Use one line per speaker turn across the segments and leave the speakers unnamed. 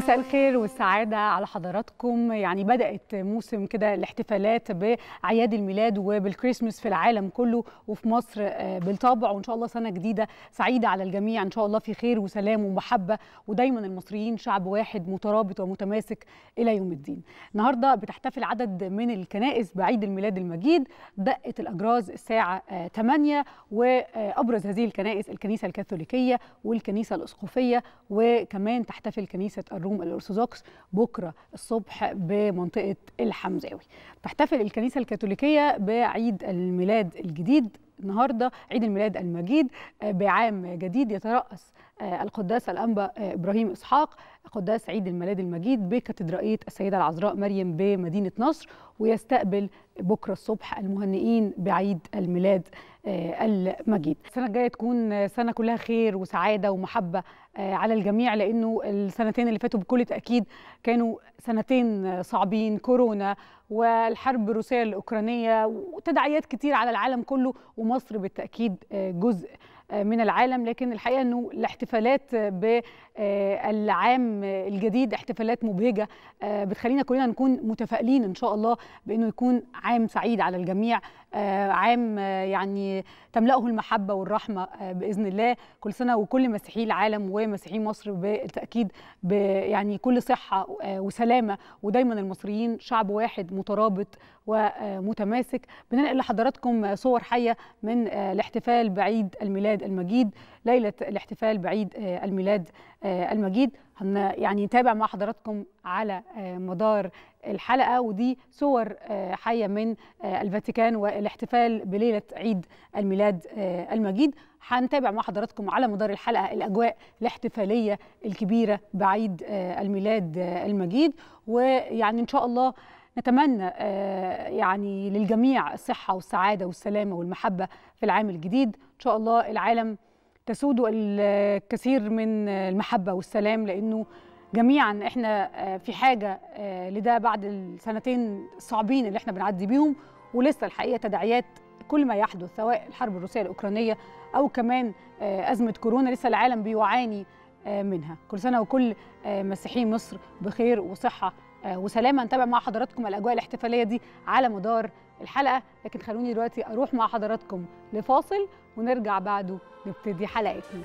مساء الخير والسعادة على حضراتكم يعني بدأت موسم كده الاحتفالات بأعياد الميلاد وبالكريسماس في العالم كله وفي مصر بالطبع وإن شاء الله سنة جديدة سعيدة على الجميع إن شاء الله في خير وسلام ومحبة ودايما المصريين شعب واحد مترابط ومتماسك إلى يوم الدين النهاردة بتحتفل عدد من الكنائس بعيد الميلاد المجيد دقت الأجراز الساعة 8 وأبرز هذه الكنائس الكنيسة الكاثوليكية والكنيسة الأسقفية وكمان تحتفل كنيسة الروم الأرثوذكس بكرة الصبح بمنطقة الحمزاوي تحتفل الكنيسة الكاثوليكية بعيد الميلاد الجديد النهارده عيد الميلاد المجيد بعام جديد يترأس القداس الأنبا إبراهيم إسحاق قداس عيد الميلاد المجيد بكاتدرائية السيدة العذراء مريم بمدينة نصر ويستقبل بكرة الصبح المهنئين بعيد الميلاد المجيد السنة الجاية تكون سنة كلها خير وسعادة ومحبة على الجميع لأنه السنتين اللي فاتوا بكل تأكيد كانوا سنتين صعبين كورونا والحرب الروسية الأوكرانية وتداعيات كتير على العالم كله ومصر بالتأكيد جزء من العالم لكن الحقيقه انه الاحتفالات بالعام الجديد احتفالات مبهجه بتخلينا كلنا نكون متفائلين ان شاء الله بانه يكون عام سعيد على الجميع عام يعني تملأه المحبه والرحمه باذن الله كل سنه وكل مسيحي العالم ومسيحي مصر بالتاكيد يعني كل صحه وسلامه ودايما المصريين شعب واحد مترابط ومتماسك بننقل لحضراتكم صور حيه من الاحتفال بعيد الميلاد المجيد ليله الاحتفال بعيد الميلاد المجيد يعني نتابع مع حضراتكم على مدار الحلقه ودي صور حيه من الفاتيكان والاحتفال بليله عيد الميلاد المجيد هنتابع مع حضراتكم على مدار الحلقه الاجواء الاحتفاليه الكبيره بعيد الميلاد المجيد ويعني ان شاء الله نتمنى يعني للجميع الصحة والسعادة والسلامة والمحبة في العام الجديد إن شاء الله العالم تسود الكثير من المحبة والسلام لأنه جميعا احنا في حاجة لده بعد السنتين الصعبين اللي احنا بنعدي بيهم ولسه الحقيقة تداعيات كل ما يحدث سواء الحرب الروسية الأوكرانية أو كمان أزمة كورونا لسه العالم بيعاني منها كل سنة وكل مسيحي مصر بخير وصحة وسلامة نتابع مع حضراتكم الأجواء الاحتفالية دي على مدار الحلقة لكن خلوني دلوقتي أروح مع حضراتكم لفاصل ونرجع بعده نبتدي حلقتنا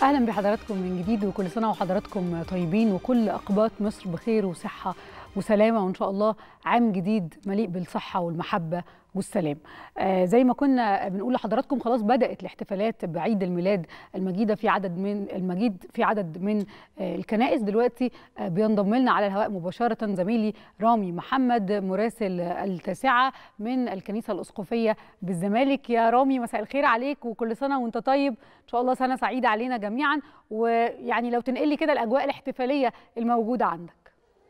اهلا بحضراتكم من جديد وكل سنه وحضراتكم طيبين وكل اقباط مصر بخير وصحه وسلامه وان شاء الله عام جديد مليء بالصحه والمحبه والسلام آه زي ما كنا بنقول لحضراتكم خلاص بدات الاحتفالات بعيد الميلاد المجيده في عدد من المجيد في عدد من آه الكنائس دلوقتي آه بينضم لنا على الهواء مباشره زميلي رامي محمد مراسل التاسعه من الكنيسه الاسقفيه بالزمالك يا رامي مساء الخير عليك وكل سنه وانت طيب ان شاء الله سنه سعيده علينا جميعا ويعني لو تنقل لي كده الاجواء الاحتفاليه الموجوده عندك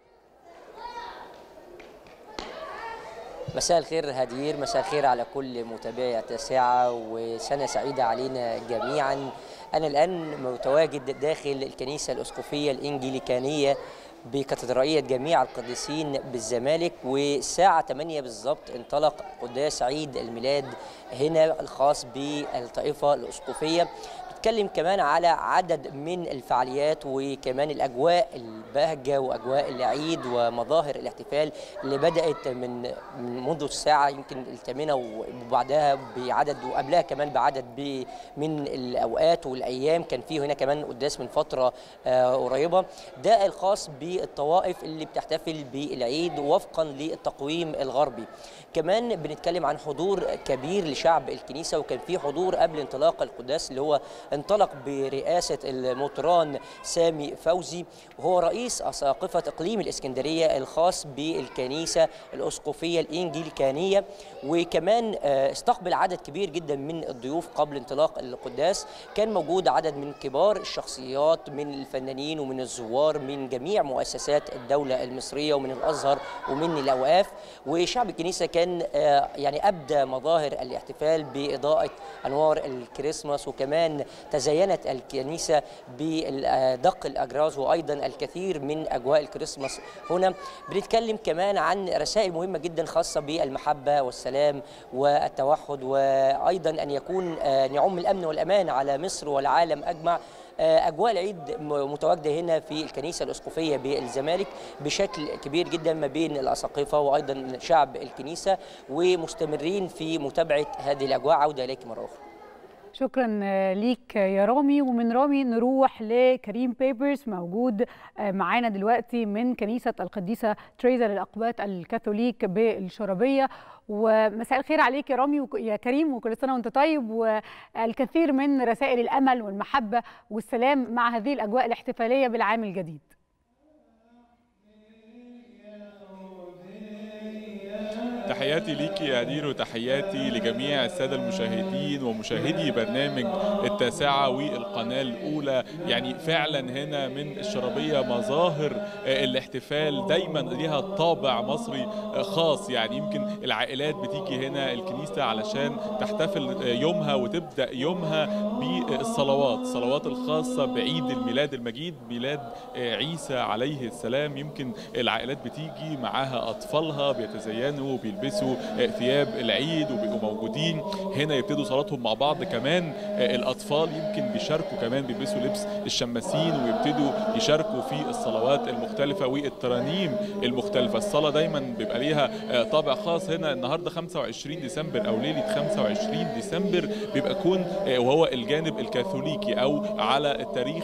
مساء الخير هدير مساء الخير على كل متابعي التاسعة وسنة سعيدة علينا جميعا أنا الآن متواجد داخل الكنيسة الأسقفية الإنجليكانية بكاتدرائية جميع القديسين بالزمالك والساعة 8 بالظبط انطلق قداس عيد الميلاد هنا الخاص بالطائفة الأسقفية بنتكلم كمان على عدد من الفعاليات وكمان الاجواء البهجه واجواء العيد ومظاهر الاحتفال اللي بدات من منذ الساعه يمكن الثامنه وبعدها بعدد وقبلها كمان بعدد من الاوقات والايام كان في هنا كمان قداس من فتره قريبه ده الخاص بالطوائف اللي بتحتفل بالعيد وفقا للتقويم الغربي كمان بنتكلم عن حضور كبير لشعب الكنيسه وكان في حضور قبل انطلاق القداس اللي هو انطلق برئاسة المطران سامي فوزي وهو رئيس أساقفة إقليم الإسكندرية الخاص بالكنيسة الأسقفية الإنجليكانية وكمان استقبل عدد كبير جدا من الضيوف قبل انطلاق القداس كان موجود عدد من كبار الشخصيات من الفنانين ومن الزوار من جميع مؤسسات الدولة المصرية ومن الأزهر ومن الأوقاف وشعب الكنيسة كان يعني أبدى مظاهر الاحتفال بإضاءة أنوار الكريسماس وكمان تزينت الكنيسة بدق الأجراز وأيضا الكثير من أجواء الكريسماس هنا بنتكلم كمان عن رسائل مهمة جدا خاصة بالمحبة والسلام والتوحد وأيضا أن يكون يعم الأمن والأمان على مصر والعالم أجمع اجواء العيد متواجده هنا في الكنيسه الاسقفيه بالزمالك بشكل كبير جدا ما بين الاساقفه وايضا شعب الكنيسه ومستمرين في متابعه هذه الاجواء عوده اليك مره اخرى
شكرا ليك يا رامي ومن رامي نروح لكريم بيبرز موجود معانا دلوقتي من كنيسة القديسة تريزا للأقباط الكاثوليك بالشربية ومساء الخير عليك يا رامي يا كريم وكل سنة وانت طيب والكثير من رسائل الأمل والمحبة والسلام مع هذه الأجواء الاحتفالية بالعام الجديد
تحياتي ليكي يا هدير وتحياتي لجميع السادة المشاهدين ومشاهدي برنامج التاسعة والقناة الأولى يعني فعلا هنا من الشربية مظاهر الاحتفال دايما ليها طابع مصري خاص يعني يمكن العائلات بتيجي هنا الكنيسة علشان تحتفل يومها وتبدأ يومها بالصلوات الصلوات الخاصة بعيد الميلاد المجيد ميلاد عيسى عليه السلام يمكن العائلات بتيجي معاها أطفالها بيتزينوا بيلبسوا ثياب العيد وبيبقوا موجودين هنا يبتدوا صلاتهم مع بعض كمان الاطفال يمكن بيشاركوا كمان بيلبسوا لبس الشماسين ويبتدوا يشاركوا في الصلوات المختلفه والترانيم المختلفه الصلاه دايما بيبقى ليها طابع خاص هنا النهارده 25 ديسمبر او ليله 25 ديسمبر بيبقى يكون وهو الجانب الكاثوليكي او على التاريخ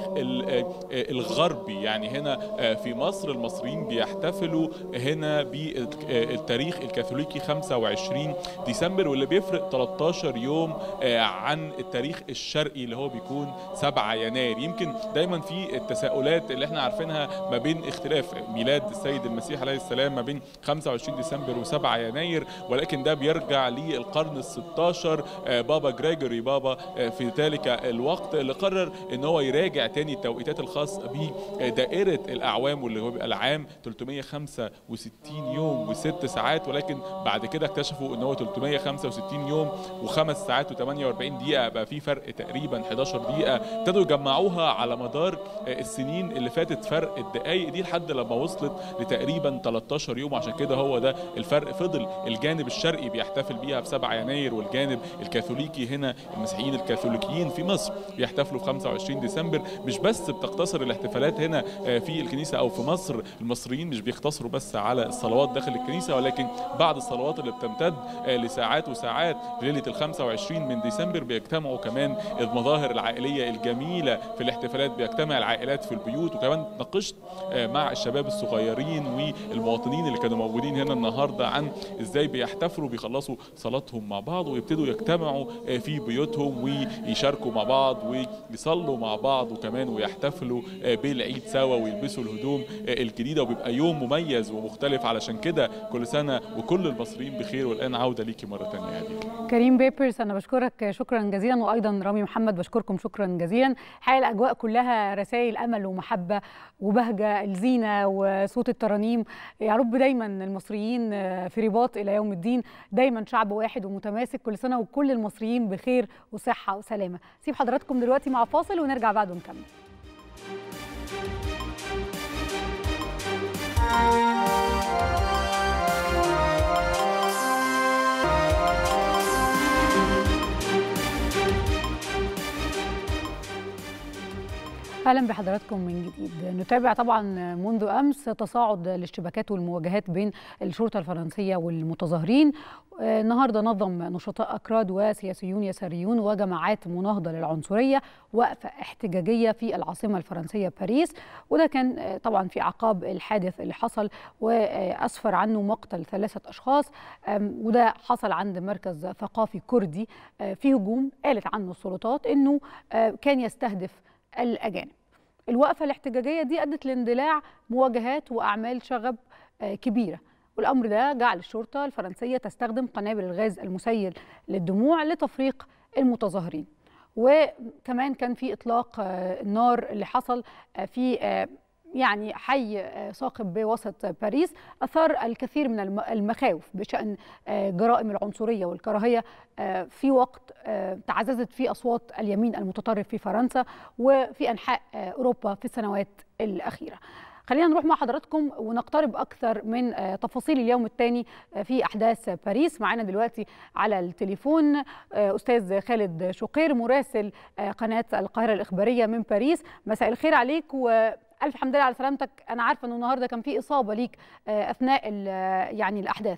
الغربي يعني هنا في مصر المصريين بيحتفلوا هنا بالتاريخ الكاثوليكي الكاثوليكي 25 ديسمبر واللي بيفرق 13 يوم عن التاريخ الشرقي اللي هو بيكون 7 يناير يمكن دايما في التساؤلات اللي احنا عارفينها ما بين اختلاف ميلاد السيد المسيح عليه السلام ما بين 25 ديسمبر و7 يناير ولكن ده بيرجع للقرن ال 16 بابا جريجوري بابا في ذلك الوقت اللي قرر ان هو يراجع تاني التوقيتات الخاص بدائره الاعوام واللي هو بيبقى العام 365 يوم وست ساعات ولكن بعد كده اكتشفوا ان هو 365 يوم وخمس ساعات و48 دقيقه بقى في فرق تقريبا 11 دقيقه ابتدوا يجمعوها على مدار السنين اللي فاتت فرق الدقائق دي لحد لما وصلت لتقريبا 13 يوم عشان كده هو ده الفرق فضل الجانب الشرقي بيحتفل بيها ب 7 يناير والجانب الكاثوليكي هنا المسيحيين الكاثوليكيين في مصر بيحتفلوا في 25 ديسمبر مش بس بتقتصر الاحتفالات هنا في الكنيسه او في مصر المصريين مش بيقتصروا بس على الصلوات داخل الكنيسه ولكن بعد الصلوات اللي بتمتد لساعات وساعات في ليله ال 25 من ديسمبر بيجتمعوا كمان المظاهر العائليه الجميله في الاحتفالات بيجتمع العائلات في البيوت وكمان ناقشت مع الشباب الصغيرين والمواطنين اللي كانوا موجودين هنا النهارده عن ازاي بيحتفلوا بيخلصوا صلاتهم مع بعض ويبتدوا يجتمعوا في بيوتهم ويشاركوا مع بعض ويصلوا مع بعض وكمان ويحتفلوا بالعيد سوا ويلبسوا الهدوم الجديده وبيبقى يوم مميز ومختلف علشان كده كل سنه وكل المصريين بخير والان عوده ليكي مره ثانيه يا هديه
كريم بيبرز انا بشكرك شكرا جزيلا وايضا رامي محمد بشكركم شكرا جزيلا حقيقه الاجواء كلها رسائل امل ومحبه وبهجه الزينه وصوت الترانيم يا رب دايما المصريين في رباط الى يوم الدين دايما شعب واحد ومتماسك كل سنه وكل المصريين بخير وصحه وسلامه سيب حضراتكم دلوقتي مع فاصل ونرجع بعده نكمل اهلا بحضراتكم من جديد نتابع طبعا منذ امس تصاعد الاشتباكات والمواجهات بين الشرطه الفرنسيه والمتظاهرين النهارده نظم نشطاء اكراد وسياسيون يساريون وجماعات مناهضه للعنصريه وقفه احتجاجيه في العاصمه الفرنسيه باريس وده كان طبعا في عقاب الحادث اللي حصل واسفر عنه مقتل ثلاثه اشخاص وده حصل عند مركز ثقافي كردي في هجوم قالت عنه السلطات انه كان يستهدف الأجانب الوقفة الاحتجاجية دي أدت لاندلاع مواجهات وأعمال شغب كبيرة والأمر ده جعل الشرطة الفرنسية تستخدم قنابل الغاز المسيل للدموع لتفريق المتظاهرين وكمان كان في إطلاق النار اللي حصل في يعني حي صاخب بوسط باريس اثار الكثير من المخاوف بشان جرائم العنصريه والكراهيه في وقت تعززت فيه اصوات اليمين المتطرف في فرنسا وفي انحاء اوروبا في السنوات الاخيره. خلينا نروح مع حضراتكم ونقترب اكثر من تفاصيل اليوم الثاني في احداث باريس معانا دلوقتي على التليفون استاذ خالد شقير مراسل قناه القاهره الاخباريه من باريس مساء الخير عليك و الف حمد لله على سلامتك انا عارفه انه النهارده كان في اصابه ليك اثناء يعني الاحداث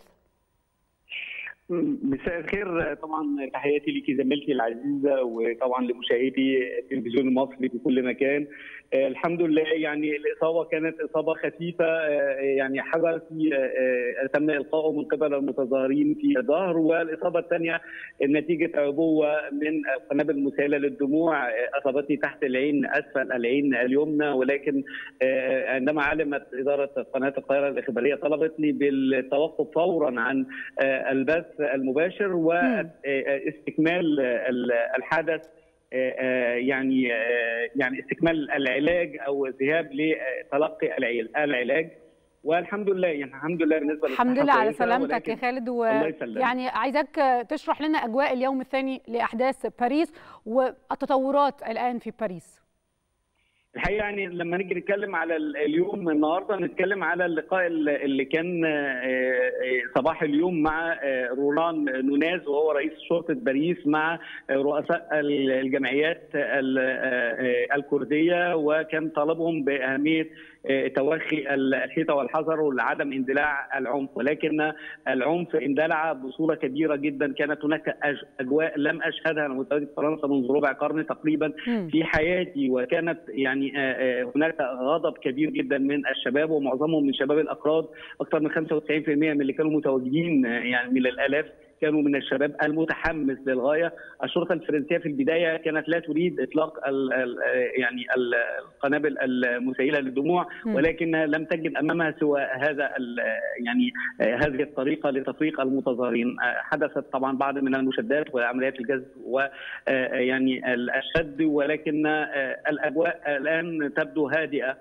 مساء الخير طبعا تحياتي ليكي زميلتي العزيزه وطبعا لمشاهدي التلفزيون المصري في كل مكان الحمد لله يعني الاصابه كانت اصابه خفيفه يعني حجر في تم القائه من قبل المتظاهرين في الظهر والاصابه الثانيه نتيجه عبوه من القنابل المسيله للدموع اصابتني تحت العين اسفل العين اليمنى ولكن عندما علمت اداره قناه القاهره الاخباريه طلبتني بالتوقف فورا عن البث المباشر واستكمال الحدث يعني يعني استكمال العلاج او الذهاب لتلقي العلاج والحمد لله يعني الحمد لله بالنسبه
الحمد لله على سلامتك يا خالد ويعني عايزك تشرح لنا اجواء اليوم الثاني لاحداث باريس والتطورات الان في باريس
الحقيقه يعني لما نيجي نتكلم على اليوم النهارده نتكلم على اللقاء اللي كان صباح اليوم مع رولان نوناز وهو رئيس شرطه باريس مع رؤساء الجمعيات الكرديه وكان طلبهم باهميه توخي الخيطه والحذر وعدم اندلاع العنف ولكن العنف اندلع بصوره كبيره جدا كانت هناك اجواء لم اشهدها انا متواجد في فرنسا منذ ربع قرن تقريبا في حياتي وكانت يعني هناك غضب كبير جدا من الشباب ومعظمهم من شباب الاكراد اكثر من 95% من اللي كانوا متواجدين يعني من الالاف كانوا من الشباب المتحمس للغايه، الشرطه الفرنسيه في البدايه كانت لا تريد اطلاق ال ال يعني القنابل المسيله للدموع ولكن لم تجد امامها سوى هذا يعني هذه الطريقه لتفريق المتظاهرين، حدثت طبعا بعض من المشادات وعمليات الجذب ويعني الشد ولكن الاجواء الان تبدو هادئه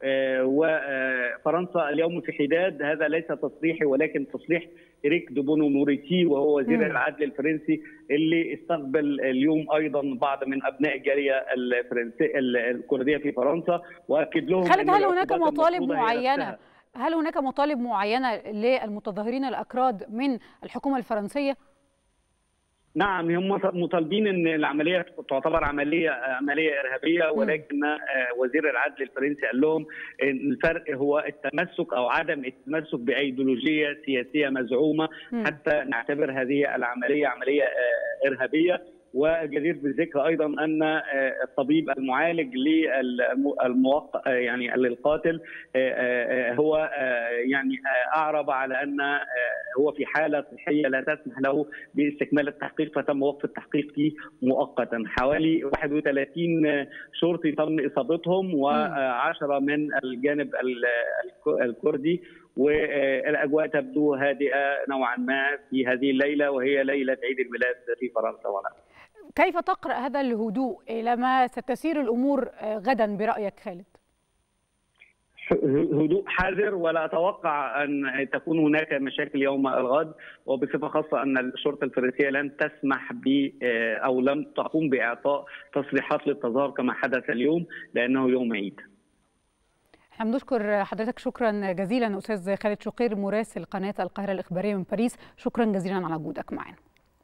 وفرنسا اليوم في حداد هذا ليس تصريحي ولكن تصريح إريك دوبونو موريتي وهو وزير م. العدل الفرنسي اللي استقبل اليوم ايضا بعض من ابناء الجاليه الفرنسيه الكرديه في فرنسا واكد لهم
خالد هل هناك مطالب معينه هل هناك مطالب معينه للمتظاهرين الاكراد من الحكومه الفرنسيه؟
نعم هم مطالبين ان العمليه تعتبر عمليه عمليه ارهابيه ولكن وزير العدل الفرنسي قال لهم ان الفرق هو التمسك او عدم التمسك بايديولوجيه سياسيه مزعومه حتى نعتبر هذه العمليه عمليه ارهابيه وجدير بالذكر ايضا ان الطبيب المعالج للموقع يعني للقاتل هو يعني اعرب على ان هو في حاله صحيه لا تسمح له باستكمال التحقيق فتم وقف التحقيق فيه مؤقتا حوالي 31 شرطي تم اصابتهم و10 من الجانب الكردي والاجواء تبدو هادئه نوعا ما في هذه الليله وهي ليله عيد الميلاد في فرنسا ونعم.
كيف تقرا هذا الهدوء الى ما ستسير الامور غدا برايك خالد؟
هدوء حذر ولا اتوقع ان تكون هناك مشاكل يوم الغد وبصفه خاصه ان الشرطه الفرنسيه لن تسمح ب او لم تقوم باعطاء تصريحات للتظاهر كما حدث اليوم لانه يوم عيد.
احنا بنشكر حضرتك شكرا جزيلا استاذ خالد شقير مراسل قناه القاهره الاخباريه من باريس شكرا جزيلا على وجودك معنا.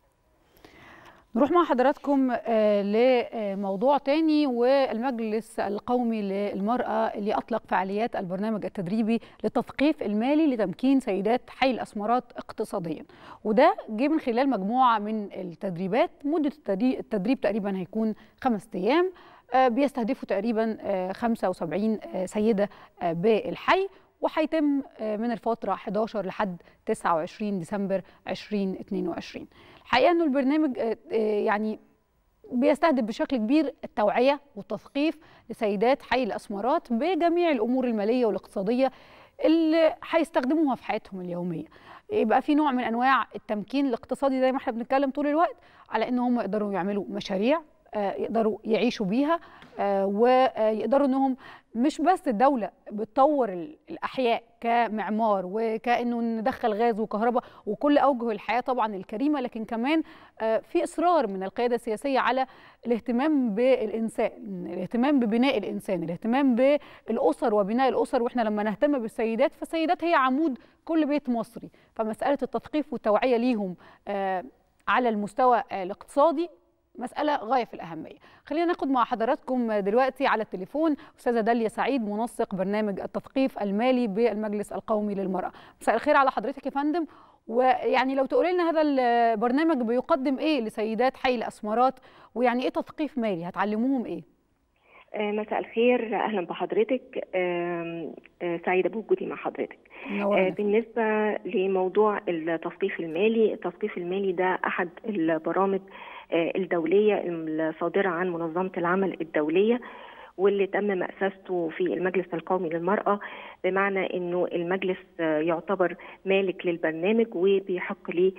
نروح مع حضراتكم لموضوع تاني والمجلس القومي للمرأة اللي أطلق فعاليات البرنامج التدريبي للتثقيف المالي لتمكين سيدات حي الأسمرات اقتصاديا وده جه من خلال مجموعة من التدريبات مدة التدريب تقريبا هيكون خمس أيام بيستهدفوا تقريبا 75 سيدة بالحي وهيتم من الفترة 11 لحد 29 ديسمبر 2022 الحقيقة أنه البرنامج يعني بيستهدف بشكل كبير التوعية والتثقيف لسيدات حي الأسمرات بجميع الأمور المالية والاقتصادية اللي هيستخدموها في حياتهم اليومية يبقى في نوع من أنواع التمكين الاقتصادي زي ما احنا بنتكلم طول الوقت على أن هم يقدروا يعملوا مشاريع يقدروا يعيشوا بيها ويقدروا انهم مش بس الدوله بتطور الاحياء كمعمار وكانه ندخل غاز وكهرباء وكل اوجه الحياه طبعا الكريمه لكن كمان في اصرار من القياده السياسيه على الاهتمام بالانسان الاهتمام ببناء الانسان الاهتمام بالاسر وبناء الاسر واحنا لما نهتم بالسيدات فالسيدات هي عمود كل بيت مصري فمساله التثقيف والتوعيه ليهم على المستوى الاقتصادي مسألة غاية في الأهمية خلينا ناخد مع حضراتكم دلوقتي على التليفون أستاذة داليا سعيد منسق برنامج التثقيف المالي بالمجلس القومي للمرأة مساء الخير على حضرتك يا فندم ويعني لو تقولي لنا هذا البرنامج بيقدم إيه لسيدات حي الأسمرات ويعني إيه تثقيف مالي هتعلموهم إيه؟
مساء الخير اهلا بحضرتك سعيده بوجودي مع حضرتك
نورنا.
بالنسبه لموضوع التثقيف المالي التثقيف المالي ده احد البرامج الدوليه الصادره عن منظمه العمل الدوليه واللي تم مأسسته في المجلس القومي للمرأة بمعنى أنه المجلس يعتبر مالك للبرنامج وبيحق لي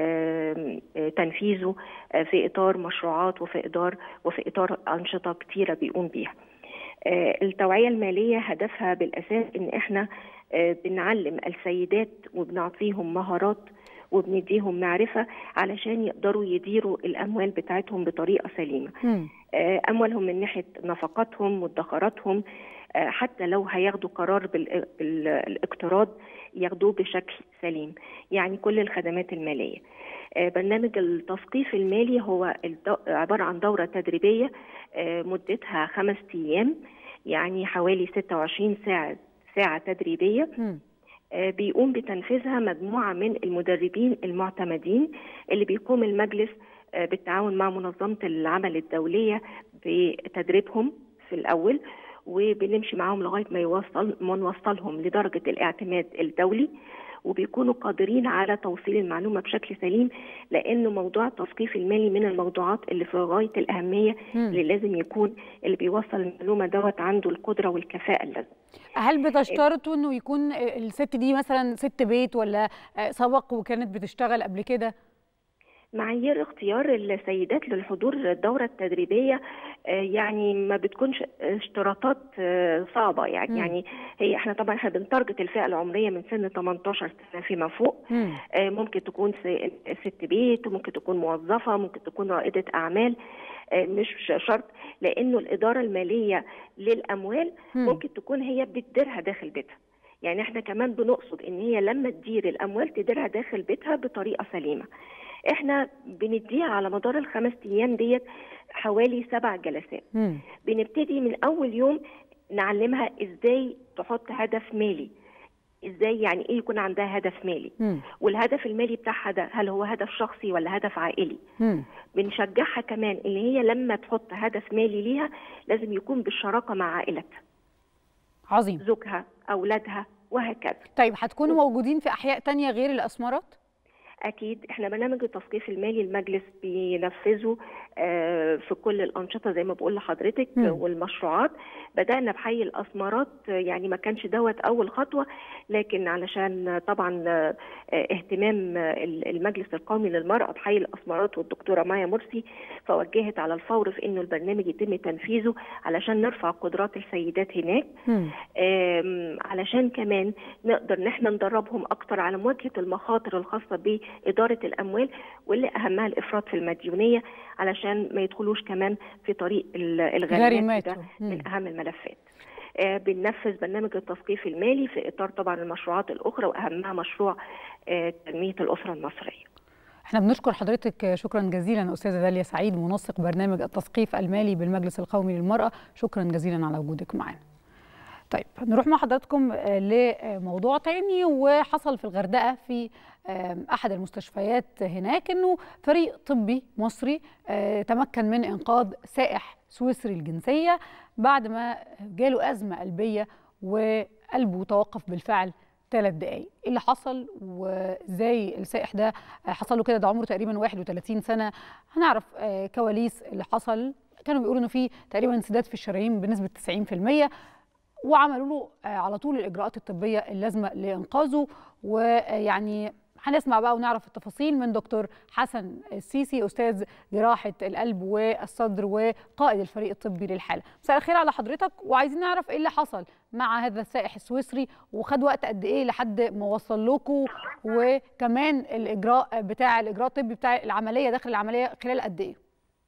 تنفيذه في إطار مشروعات وفي إطار وفي إطار أنشطة كتيرة بيقوم بيها. التوعية المالية هدفها بالأساس أن إحنا بنعلم السيدات وبنعطيهم مهارات وبنديهم معرفة علشان يقدروا يديروا الأموال بتاعتهم بطريقة سليمة
مم.
أموالهم من ناحية نفقاتهم مدخراتهم حتى لو هياخدوا قرار بالاقتراض ياخدوه بشكل سليم يعني كل الخدمات المالية برنامج التثقيف المالي هو عبارة عن دورة تدريبية مدتها خمس أيام يعني حوالي 26 ساعة ساعة تدريبية
مم.
بيقوم بتنفيذها مجموعة من المدربين المعتمدين اللي بيقوم المجلس بالتعاون مع منظمة العمل الدولية بتدريبهم في الأول وبنمشي معاهم لغاية ما يوصل ما نوصلهم لدرجة الاعتماد الدولي وبيكونوا قادرين على توصيل المعلومة بشكل سليم لأنه موضوع التثقيف المالي من الموضوعات اللي في غاية الأهمية
مم.
اللي لازم يكون اللي بيوصل المعلومة دوت عنده القدرة والكفاءة اللازمة
هل بتشترطوا انه يكون الست دي مثلا ست بيت ولا سبق وكانت بتشتغل قبل كده؟
معايير اختيار السيدات للحضور الدورة التدريبية يعني ما بتكونش اشتراطات صعبة يعني
م.
يعني هي احنا طبعا احنا بنتارجت الفئة العمرية من سن 18 سنة فيما فوق
مم.
ممكن تكون ست بيت ممكن تكون موظفة ممكن تكون رائدة أعمال مش شرط لأنه الإدارة المالية للأموال
مم.
ممكن تكون هي بتديرها داخل بيتها يعني احنا كمان بنقصد ان هي لما تدير الاموال تديرها داخل بيتها بطريقه سليمه احنا بنديها على مدار الخمس ايام ديت حوالي سبع جلسات
مم.
بنبتدي من اول يوم نعلمها ازاي تحط هدف مالي ازاي يعني ايه يكون عندها هدف مالي
مم.
والهدف المالي بتاعها ده هل هو هدف شخصي ولا هدف عائلي
مم.
بنشجعها كمان ان هي لما تحط هدف مالي ليها لازم يكون بالشراكه مع عائلتها
عظيم
زوجها اولادها وهكذا
طيب هتكونوا موجودين في احياء تانية غير الاسمرات
اكيد احنا برنامج التثقيف المالي المجلس بينفذه آه، في كل الانشطه زي ما بقول لحضرتك
مم.
والمشروعات بدانا بحي الاسمرات آه، يعني ما كانش دوت اول خطوه لكن علشان طبعا آه، اهتمام آه، المجلس القومي للمراه بحي الاسمرات والدكتوره مايا مرسي فوجهت على الفور في انه البرنامج يتم تنفيذه علشان نرفع قدرات السيدات هناك
مم.
آم، علشان كمان نقدر ان احنا ندربهم اكتر على مواجهه المخاطر الخاصه باداره الاموال واللي اهمها الافراط في المديونيه علشان ما يدخلوش كمان في طريق ال- الغريمات
غريمات.
ده
مم.
من اهم الملفات. آه، بننفذ برنامج التثقيف المالي في اطار طبعا المشروعات الاخرى واهمها مشروع آه، تنميه الاسره المصريه.
احنا بنشكر حضرتك شكرا جزيلا استاذه داليا سعيد منسق برنامج التثقيف المالي بالمجلس القومي للمراه شكرا جزيلا على وجودك معنا طيب نروح مع حضراتكم آه، لموضوع تاني وحصل في الغردقه في آه، احد المستشفيات هناك انه فريق طبي مصري آه، تمكن من انقاذ سائح سويسري الجنسيه بعد ما جاله ازمه قلبيه وقلبه توقف بالفعل ثلاث دقايق ايه اللي حصل وازاي السائح ده آه، حصل له كده ده عمره تقريبا 31 سنه هنعرف آه، كواليس اللي حصل كانوا بيقولوا انه في تقريبا انسداد في الشرايين بنسبه 90% وعملوا له آه، على طول الاجراءات الطبيه اللازمه لانقاذه ويعني هنسمع بقى ونعرف التفاصيل من دكتور حسن السيسي استاذ جراحه القلب والصدر وقائد الفريق الطبي للحاله. مساء الخير على حضرتك وعايزين نعرف ايه اللي حصل مع هذا السائح السويسري وخد وقت قد ايه لحد ما وصل لكم وكمان الاجراء بتاع الاجراء الطبي بتاع العمليه داخل العمليه خلال قد ايه؟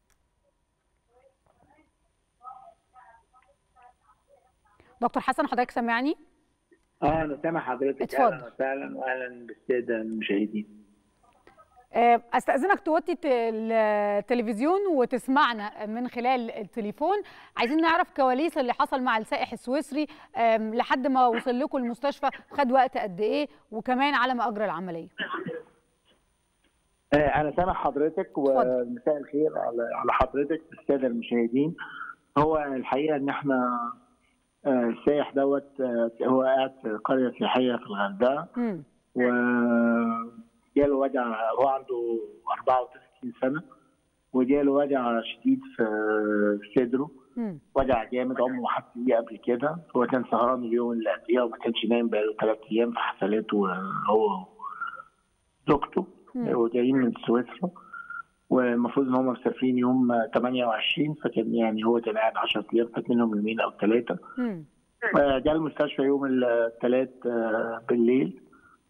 دكتور حسن حضرتك سامعني؟
اه انا سامع حضرتك
اتفضل.
اهلا وسهلا واهلا بالساده المشاهدين
آه، استاذنك توطي الت- التلفزيون وتسمعنا من خلال التليفون عايزين نعرف كواليس اللي حصل مع السائح السويسري آم، لحد ما وصل لكم المستشفى خد وقت قد ايه وكمان على ما اجرى العمليه
آه انا سامع حضرتك
اتفضل.
ومساء الخير على على حضرتك الساده المشاهدين هو الحقيقه ان احنا آه، السائح دوت آه، هو قاعد في قريه سياحيه في الغردقه
مم.
وجاله وجع هو عنده 64 سنه وجاله وجع شديد في صدره
مم.
وجع جامد عمره ما حس بيه قبل كده هو كان سهران اليوم اللي قبليه وما كانش نايم بقاله ثلاث ايام في حفلاته هو زوجته
مم.
وجايين من سويسرا والمفروض ان هم مسافرين يوم 28 فكان يعني هو كان قاعد 10 ايام فات منهم يومين او ثلاثه
مم.
جاء المستشفى يوم الثلاث بالليل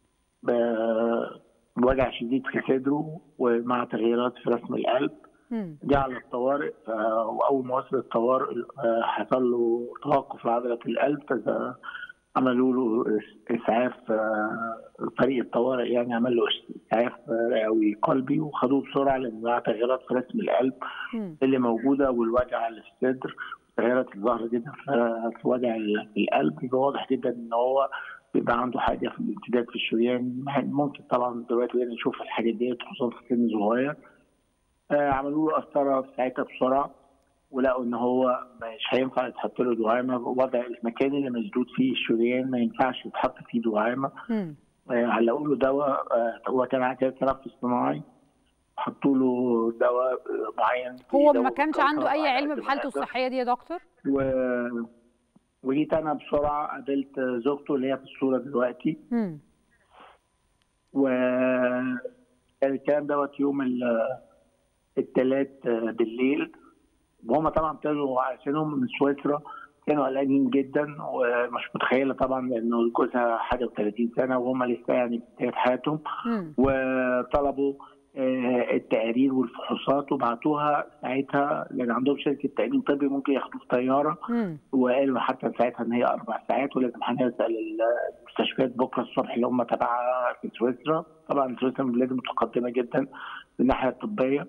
ب- بوجع شديد في صدره ومع تغييرات في رسم القلب
مم.
جه على الطوارئ ف- واول ما وصل الطوارئ آه، حصل له توقف لعضله القلب فده عملوا له إس- اسعاف آه، فريق الطوارئ يعني عمل له اسعاف آه، رئوي قلبي وخدوه بسرعه لان معاه تغييرات في رسم القلب
مم.
اللي موجوده والوجع اللي في الصدر تغيرات الظهر جدا في في وجع ال- في القلب بيبقى واضح جدا ان هو بيبقى عنده حاجه في الامتداد في الشريان ممكن طبعا دلوقتي بقينا نشوف الحاجات دي خصوصا في سن صغير آه، عملوا له قسطره في ساعتها بسرعه ولقوا ان هو مش هينفع يتحط له دعامه وضع المكان اللي مسدود فيه الشريان ما ينفعش يتحط فيه دعامه
مم.
آه، علقوا له دواء آه، هو كان عايز تنفس صناعي حطوا له دواء آه، معين
هو
دواء
ما كانش
بالكوكب
عنده اي
على
علم
قد ما
بحالته
يقدر.
الصحيه دي يا دكتور
و... وجيت انا بسرعه قابلت زوجته اللي هي في الصوره دلوقتي
مم.
و كان الكلام دوت يوم الثلاث بالليل وهم طبعا ابتدوا عشانهم من سويسرا كانوا قلقانين جدا ومش متخيله طبعا لانه جوزها حاجه و30 سنه وهم لسه يعني في بدايه حياتهم
مم.
وطلبوا آه، التقارير والفحوصات وبعتوها ساعتها لان عندهم شركه تامين طبي ممكن ياخدوه في طياره
مم.
وقالوا حتى ساعتها ان هي اربع ساعات ولازم هنسال المستشفيات بكره الصبح اللي هم تبعها في سويسرا طبعا سويسرا من البلاد المتقدمه جدا من الناحيه الطبيه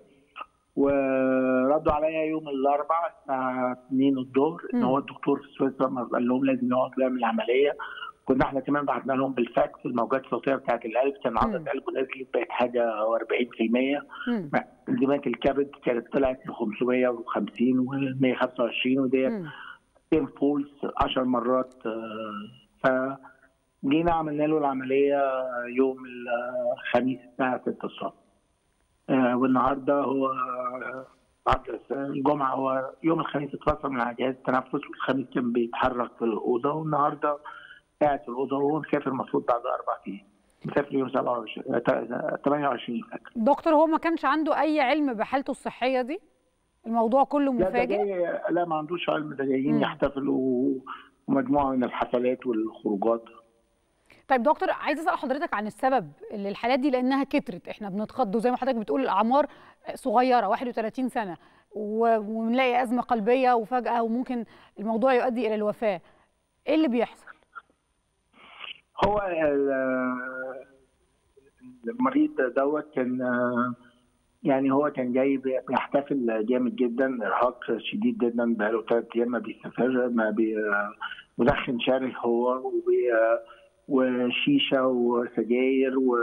وردوا عليا يوم الاربعاء الساعه 2 الظهر ان
مم.
هو الدكتور في سويسرا قال لهم لازم يقعد يعمل عمليه كنا احنا كمان بعتنا لهم بالفاكس الموجات الصوتيه بتاعت القلب كان عضله
مم.
قلبه نزلت بقت حاجه و40%
مم.
انزيمات الكبد كانت طلعت ل 550 و 125 وديت
مم.
تيم فولز 10 مرات آه، فجينا عملنا له العمليه يوم الخميس الساعه 6 الصبح آه، والنهارده هو آه، بعد الجمعه هو يوم الخميس اتفصل من على جهاز التنفس والخميس كان بيتحرك في الاوضه والنهارده قاعد في الاوضه وهو مسافر المفروض بعد اربع ايام مسافر يوم 27 آه، 28 فاكر
دكتور هو ما كانش عنده اي علم بحالته الصحيه دي الموضوع كله
لا ده
مفاجئ
جاي لا ما عندوش علم ده جايين
مم.
يحتفلوا ومجموعه من الحفلات والخروجات
طيب دكتور عايز اسال حضرتك عن السبب اللي الحالات دي لانها كترت احنا بنتخض وزي ما حضرتك بتقول الاعمار صغيره 31 سنه و- ونلاقي ازمه قلبيه وفجاه وممكن الموضوع يؤدي الى الوفاه ايه اللي بيحصل
هو ال- المريض دوت كان آه، يعني هو كان جاي بي- بيحتفل جامد جدا ارهاق شديد جدا بقاله ثلاث ايام ما بيستفر ما بي مدخن شره هو وبي وشيشه وسجاير و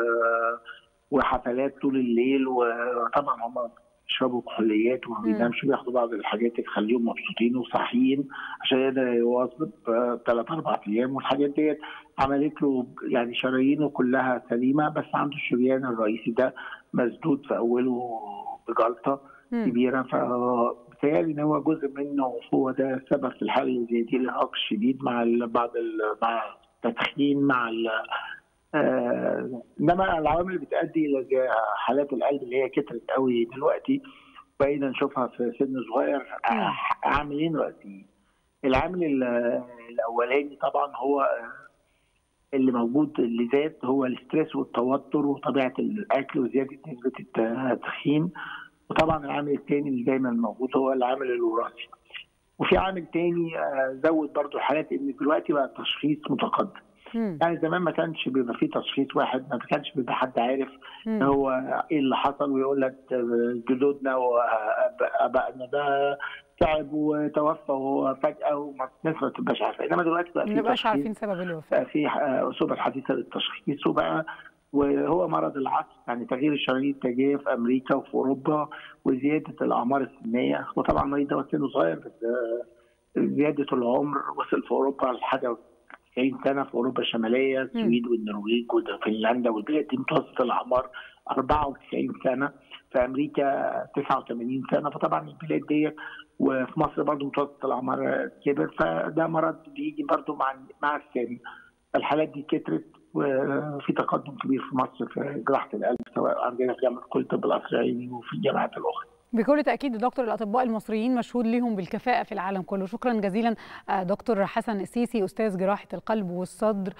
وحفلات طول الليل وطبعا هم بيشربوا كحوليات وما
مم.
بينامش بياخدوا بعض الحاجات اللي تخليهم مبسوطين وصاحيين عشان يقدر يواظب ثلاث اربع ايام والحاجات ديت عملت له يعني شرايينه كلها سليمه بس عنده الشريان الرئيسي ده مسدود في اوله بجلطه
مم.
كبيره فبالتالي ان هو جزء منه هو ده السبب في الحاله اللي زي دي الارهاق الشديد مع ال- بعض ال- مع التدخين مع ال- آه، انما العوامل اللي بتؤدي الى زي حالات القلب اللي هي كترت قوي دلوقتي بقينا نشوفها في سن صغير آه، عاملين رئيسيين العامل ال- الاولاني طبعا هو آه، اللي موجود اللي زاد هو الاسترس والتوتر وطبيعه الاكل وزياده نسبه الت- التدخين وطبعا العامل الثاني اللي دايما موجود هو العامل الوراثي وفي عامل تاني آه، زود برضو الحالات ان دلوقتي بقى التشخيص متقدم
مم.
يعني زمان ما كانش بيبقى فيه تشخيص واحد ما كانش بيبقى حد عارف
مم.
هو ايه اللي حصل ويقول لك جدودنا وابائنا ده تعب وتوفى وهو فجاه والناس ما بتبقاش عارفه انما دلوقتي بقى
ما
في
نبقاش
تشخيص
عارفين سبب الوفاه
بقى في آه، اسلوب حديثه للتشخيص وبقى وهو مرض العصر يعني تغيير الشرايين التاجيه في امريكا وفي اوروبا وزياده الاعمار السنيه وطبعا المريض ده سنه صغير بس آه، زياده العمر وصل في اوروبا لحاجه 90 سنه في اوروبا الشماليه السويد والنرويج وفنلندا والبلاد دي متوسط الاعمار 94 سنه في امريكا 89 سنه فطبعا البلاد دي وفي مصر برضه متوسط الاعمار كبر فده مرض بيجي برضه مع مع السن الحالات دي كترت وفي تقدم كبير في مصر في جراحه القلب سواء عندنا في جامعه كل طب القصر العيني وفي الجامعات الاخرى
بكل تأكيد دكتور الأطباء المصريين مشهود لهم بالكفاءة في العالم كله شكرا جزيلا آه، دكتور حسن السيسي أستاذ جراحة القلب والصدر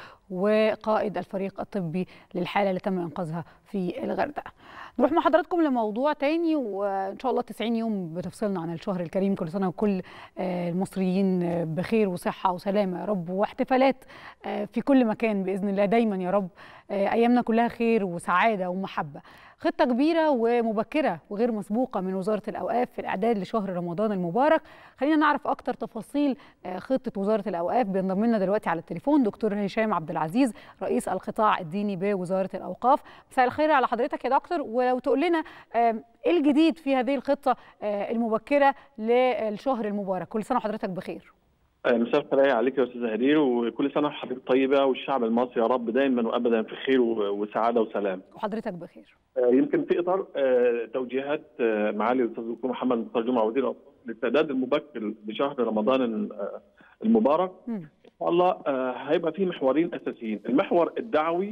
وقائد الفريق الطبي للحالة اللي تم إنقاذها في الغردقة نروح مع حضراتكم لموضوع تاني وإن شاء الله 90 يوم بتفصلنا عن الشهر الكريم كل سنة وكل آه، المصريين آه، بخير وصحة وسلامة يا رب واحتفالات آه، في كل مكان بإذن الله دايما يا رب آه، أيامنا كلها خير وسعادة ومحبة خطة كبيرة ومبكرة وغير مسبوقة من وزارة الأوقاف في الإعداد لشهر رمضان المبارك خلينا نعرف أكتر تفاصيل آه، خطة وزارة الأوقاف بينضم لنا دلوقتي على التليفون دكتور هشام عبد العزيز رئيس القطاع الديني بوزارة الأوقاف مساء الخير على حضرتك يا دكتور ولو تقول لنا آه، إيه الجديد في هذه الخطة آه، المبكرة للشهر المبارك كل سنة وحضرتك بخير
مساء الخير عليك يا استاذ هدير وكل سنه وحضرتك طيبه والشعب المصري يا رب دايما وابدا في خير و- وسعاده وسلام.
وحضرتك بخير
آه، يمكن في اطار آه، توجيهات آه، معالي الاستاذ الدكتور محمد مختار جمعه وزير الأوقاف للتعداد المبكر لشهر رمضان آه، المبارك
مم.
ان شاء الله آه، هيبقى في محورين اساسيين، المحور الدعوي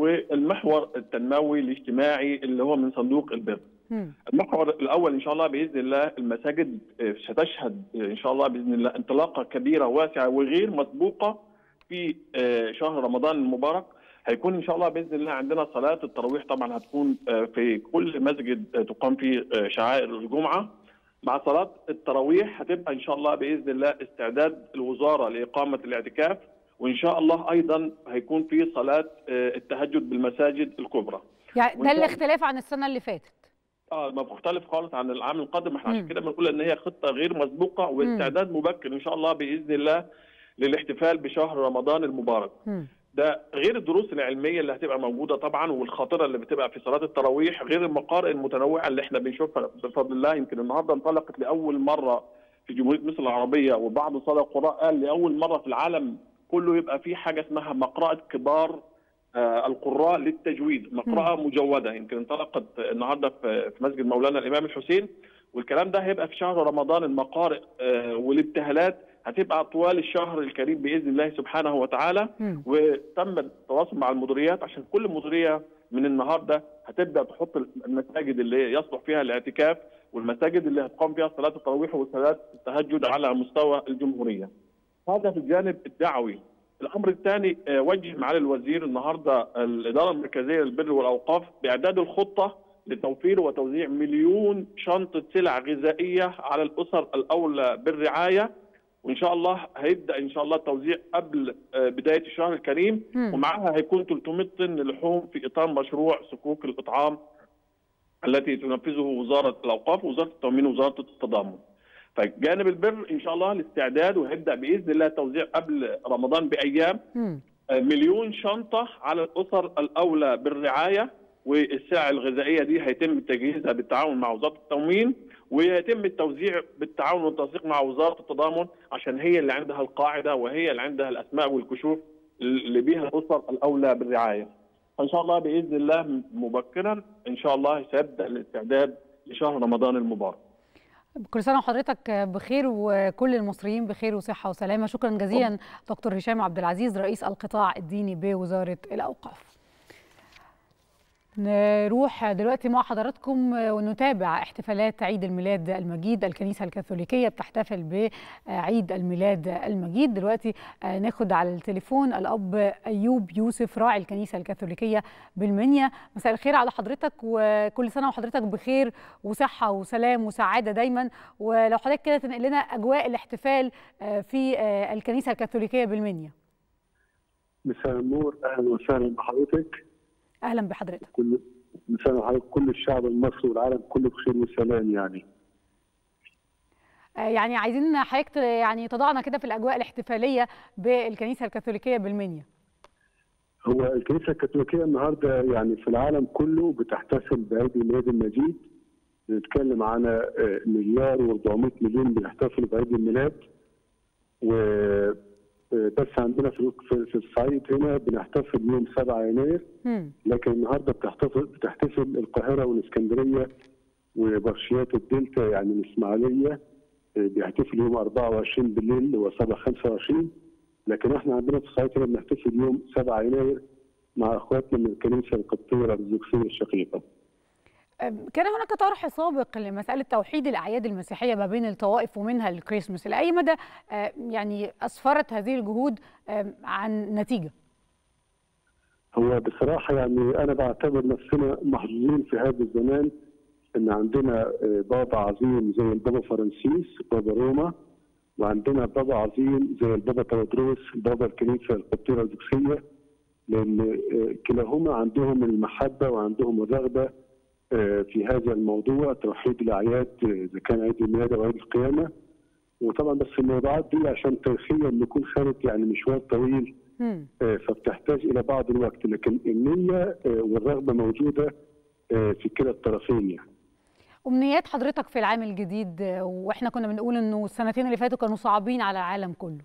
والمحور التنموي الاجتماعي اللي هو من صندوق البر.
مم.
المحور الاول ان شاء الله باذن الله المساجد آه، ستشهد آه، ان شاء الله باذن الله انطلاقه كبيره واسعه وغير مسبوقه في آه، شهر رمضان المبارك هيكون ان شاء الله باذن الله عندنا صلاه التراويح طبعا هتكون آه، في كل مسجد آه، تقام فيه آه، شعائر الجمعه مع صلاه التراويح هتبقى ان شاء الله باذن الله استعداد الوزاره لاقامه الاعتكاف وان شاء الله ايضا هيكون في صلاه آه، التهجد بالمساجد الكبرى
يعني ده
وإن شاء الله-
الاختلاف عن السنة اللي فاتت
اه ما مختلف خالص عن العام القادم احنا عشان
مم.
كده بنقول ان هي خطه غير مسبوقه واستعداد مبكر ان شاء الله باذن الله للاحتفال بشهر رمضان المبارك
مم.
ده غير الدروس العلميه اللي هتبقى موجوده طبعا والخاطره اللي بتبقى في صلاه التراويح غير المقارئ المتنوعه اللي احنا بنشوفها بفضل الله يمكن النهارده انطلقت لاول مره في جمهوريه مصر العربيه وبعض صدى القراء قال لاول مره في العالم كله يبقى في حاجه اسمها مقرأة كبار آه، القراء للتجويد مقرأة مجودة يمكن انطلقت النهاردة في في مسجد مولانا الإمام الحسين والكلام ده هيبقى في شهر رمضان المقارئ آه، والابتهالات هتبقى طوال الشهر الكريم بإذن الله سبحانه وتعالى
مم.
وتم التواصل مع المديريات عشان كل مديرية من النهاردة هتبدأ تحط المساجد اللي يصلح فيها الاعتكاف والمساجد اللي هتقام فيها صلاة التراويح وصلاة التهجد على مستوى الجمهورية هذا في الجانب الدعوي الامر الثاني آه، وجه معالي الوزير النهارده الاداره المركزيه للبر والاوقاف باعداد الخطه لتوفير وتوزيع مليون شنطه سلع غذائيه على الاسر الاولى بالرعايه وان شاء الله هيبدا ان شاء الله التوزيع قبل آه، بدايه الشهر الكريم
مم.
ومعها هيكون 300 طن لحوم في اطار مشروع صكوك الاطعام التي تنفذه وزاره الاوقاف ووزاره التموين ووزاره التضامن. فجانب البر ان شاء الله الاستعداد وهيبدا باذن الله التوزيع قبل رمضان بايام
مم.
مليون شنطه على الاسر الاولى بالرعايه والسلع الغذائيه دي هيتم تجهيزها بالتعاون مع وزاره التموين ويتم التوزيع بالتعاون والتنسيق مع وزاره التضامن عشان هي اللي عندها القاعده وهي اللي عندها الاسماء والكشوف اللي بيها الاسر الاولى بالرعايه. فان شاء الله باذن الله مبكرا ان شاء الله سيبدا الاستعداد لشهر رمضان المبارك.
كل سنه وحضرتك بخير وكل المصريين بخير وصحه وسلامه شكرا جزيلا دكتور هشام عبد العزيز رئيس القطاع الديني بوزاره الاوقاف نروح دلوقتي مع حضراتكم ونتابع احتفالات عيد الميلاد المجيد الكنيسة الكاثوليكية بتحتفل بعيد الميلاد المجيد دلوقتي ناخد على التليفون الأب أيوب يوسف راعي الكنيسة الكاثوليكية بالمنيا مساء الخير على حضرتك وكل سنة وحضرتك بخير وصحة وسلام وسعادة دايما ولو حضرتك كده تنقل لنا أجواء الاحتفال في الكنيسة الكاثوليكية بالمنيا
مساء النور أهلا وسهلا بحضرتك
اهلا بحضرتك
كل مساء وحضرتك كل الشعب المصري والعالم كله بخير وسلام يعني
يعني عايزين حضرتك يعني تضعنا كده في الاجواء الاحتفاليه بالكنيسه الكاثوليكيه بالمنيا
هو الكنيسه الكاثوليكيه النهارده يعني في العالم كله بتحتفل بعيد الميلاد المجيد بنتكلم عن مليار و400 مليون بيحتفلوا بعيد الميلاد و بس عندنا في في الصعيد هنا بنحتفل يوم 7 يناير لكن النهارده بتحتفل بتحتفل القاهره والاسكندريه وبرشيات الدلتا يعني الاسماعيليه بيحتفل يوم 24 بالليل اللي هو 7 25 لكن احنا عندنا في الصعيد هنا بنحتفل يوم 7 يناير مع اخواتنا من الكنيسه القبطيه الارثوذكسيه الشقيقه.
كان هناك طرح سابق لمسألة توحيد الأعياد المسيحية ما بين الطوائف ومنها الكريسماس لأي مدى يعني أسفرت هذه الجهود عن نتيجة
هو بصراحة يعني أنا بعتبر نفسنا محظوظين في هذا الزمان إن عندنا بابا عظيم زي البابا فرانسيس بابا روما وعندنا بابا عظيم زي البابا تودروس بابا الكنيسة القبطية الأرثوذكسية لأن كلاهما عندهم المحبة وعندهم الرغبة في هذا الموضوع توحيد الاعياد اذا كان عيد الميلاد او عيد القيامه وطبعا بس الموضوعات دي عشان تاريخيا بيكون خدت يعني مشوار طويل فبتحتاج الى بعض الوقت لكن النيه والرغبه موجوده في كلا الطرفين يعني.
امنيات حضرتك في العام الجديد واحنا كنا بنقول انه السنتين اللي فاتوا كانوا صعبين على العالم كله.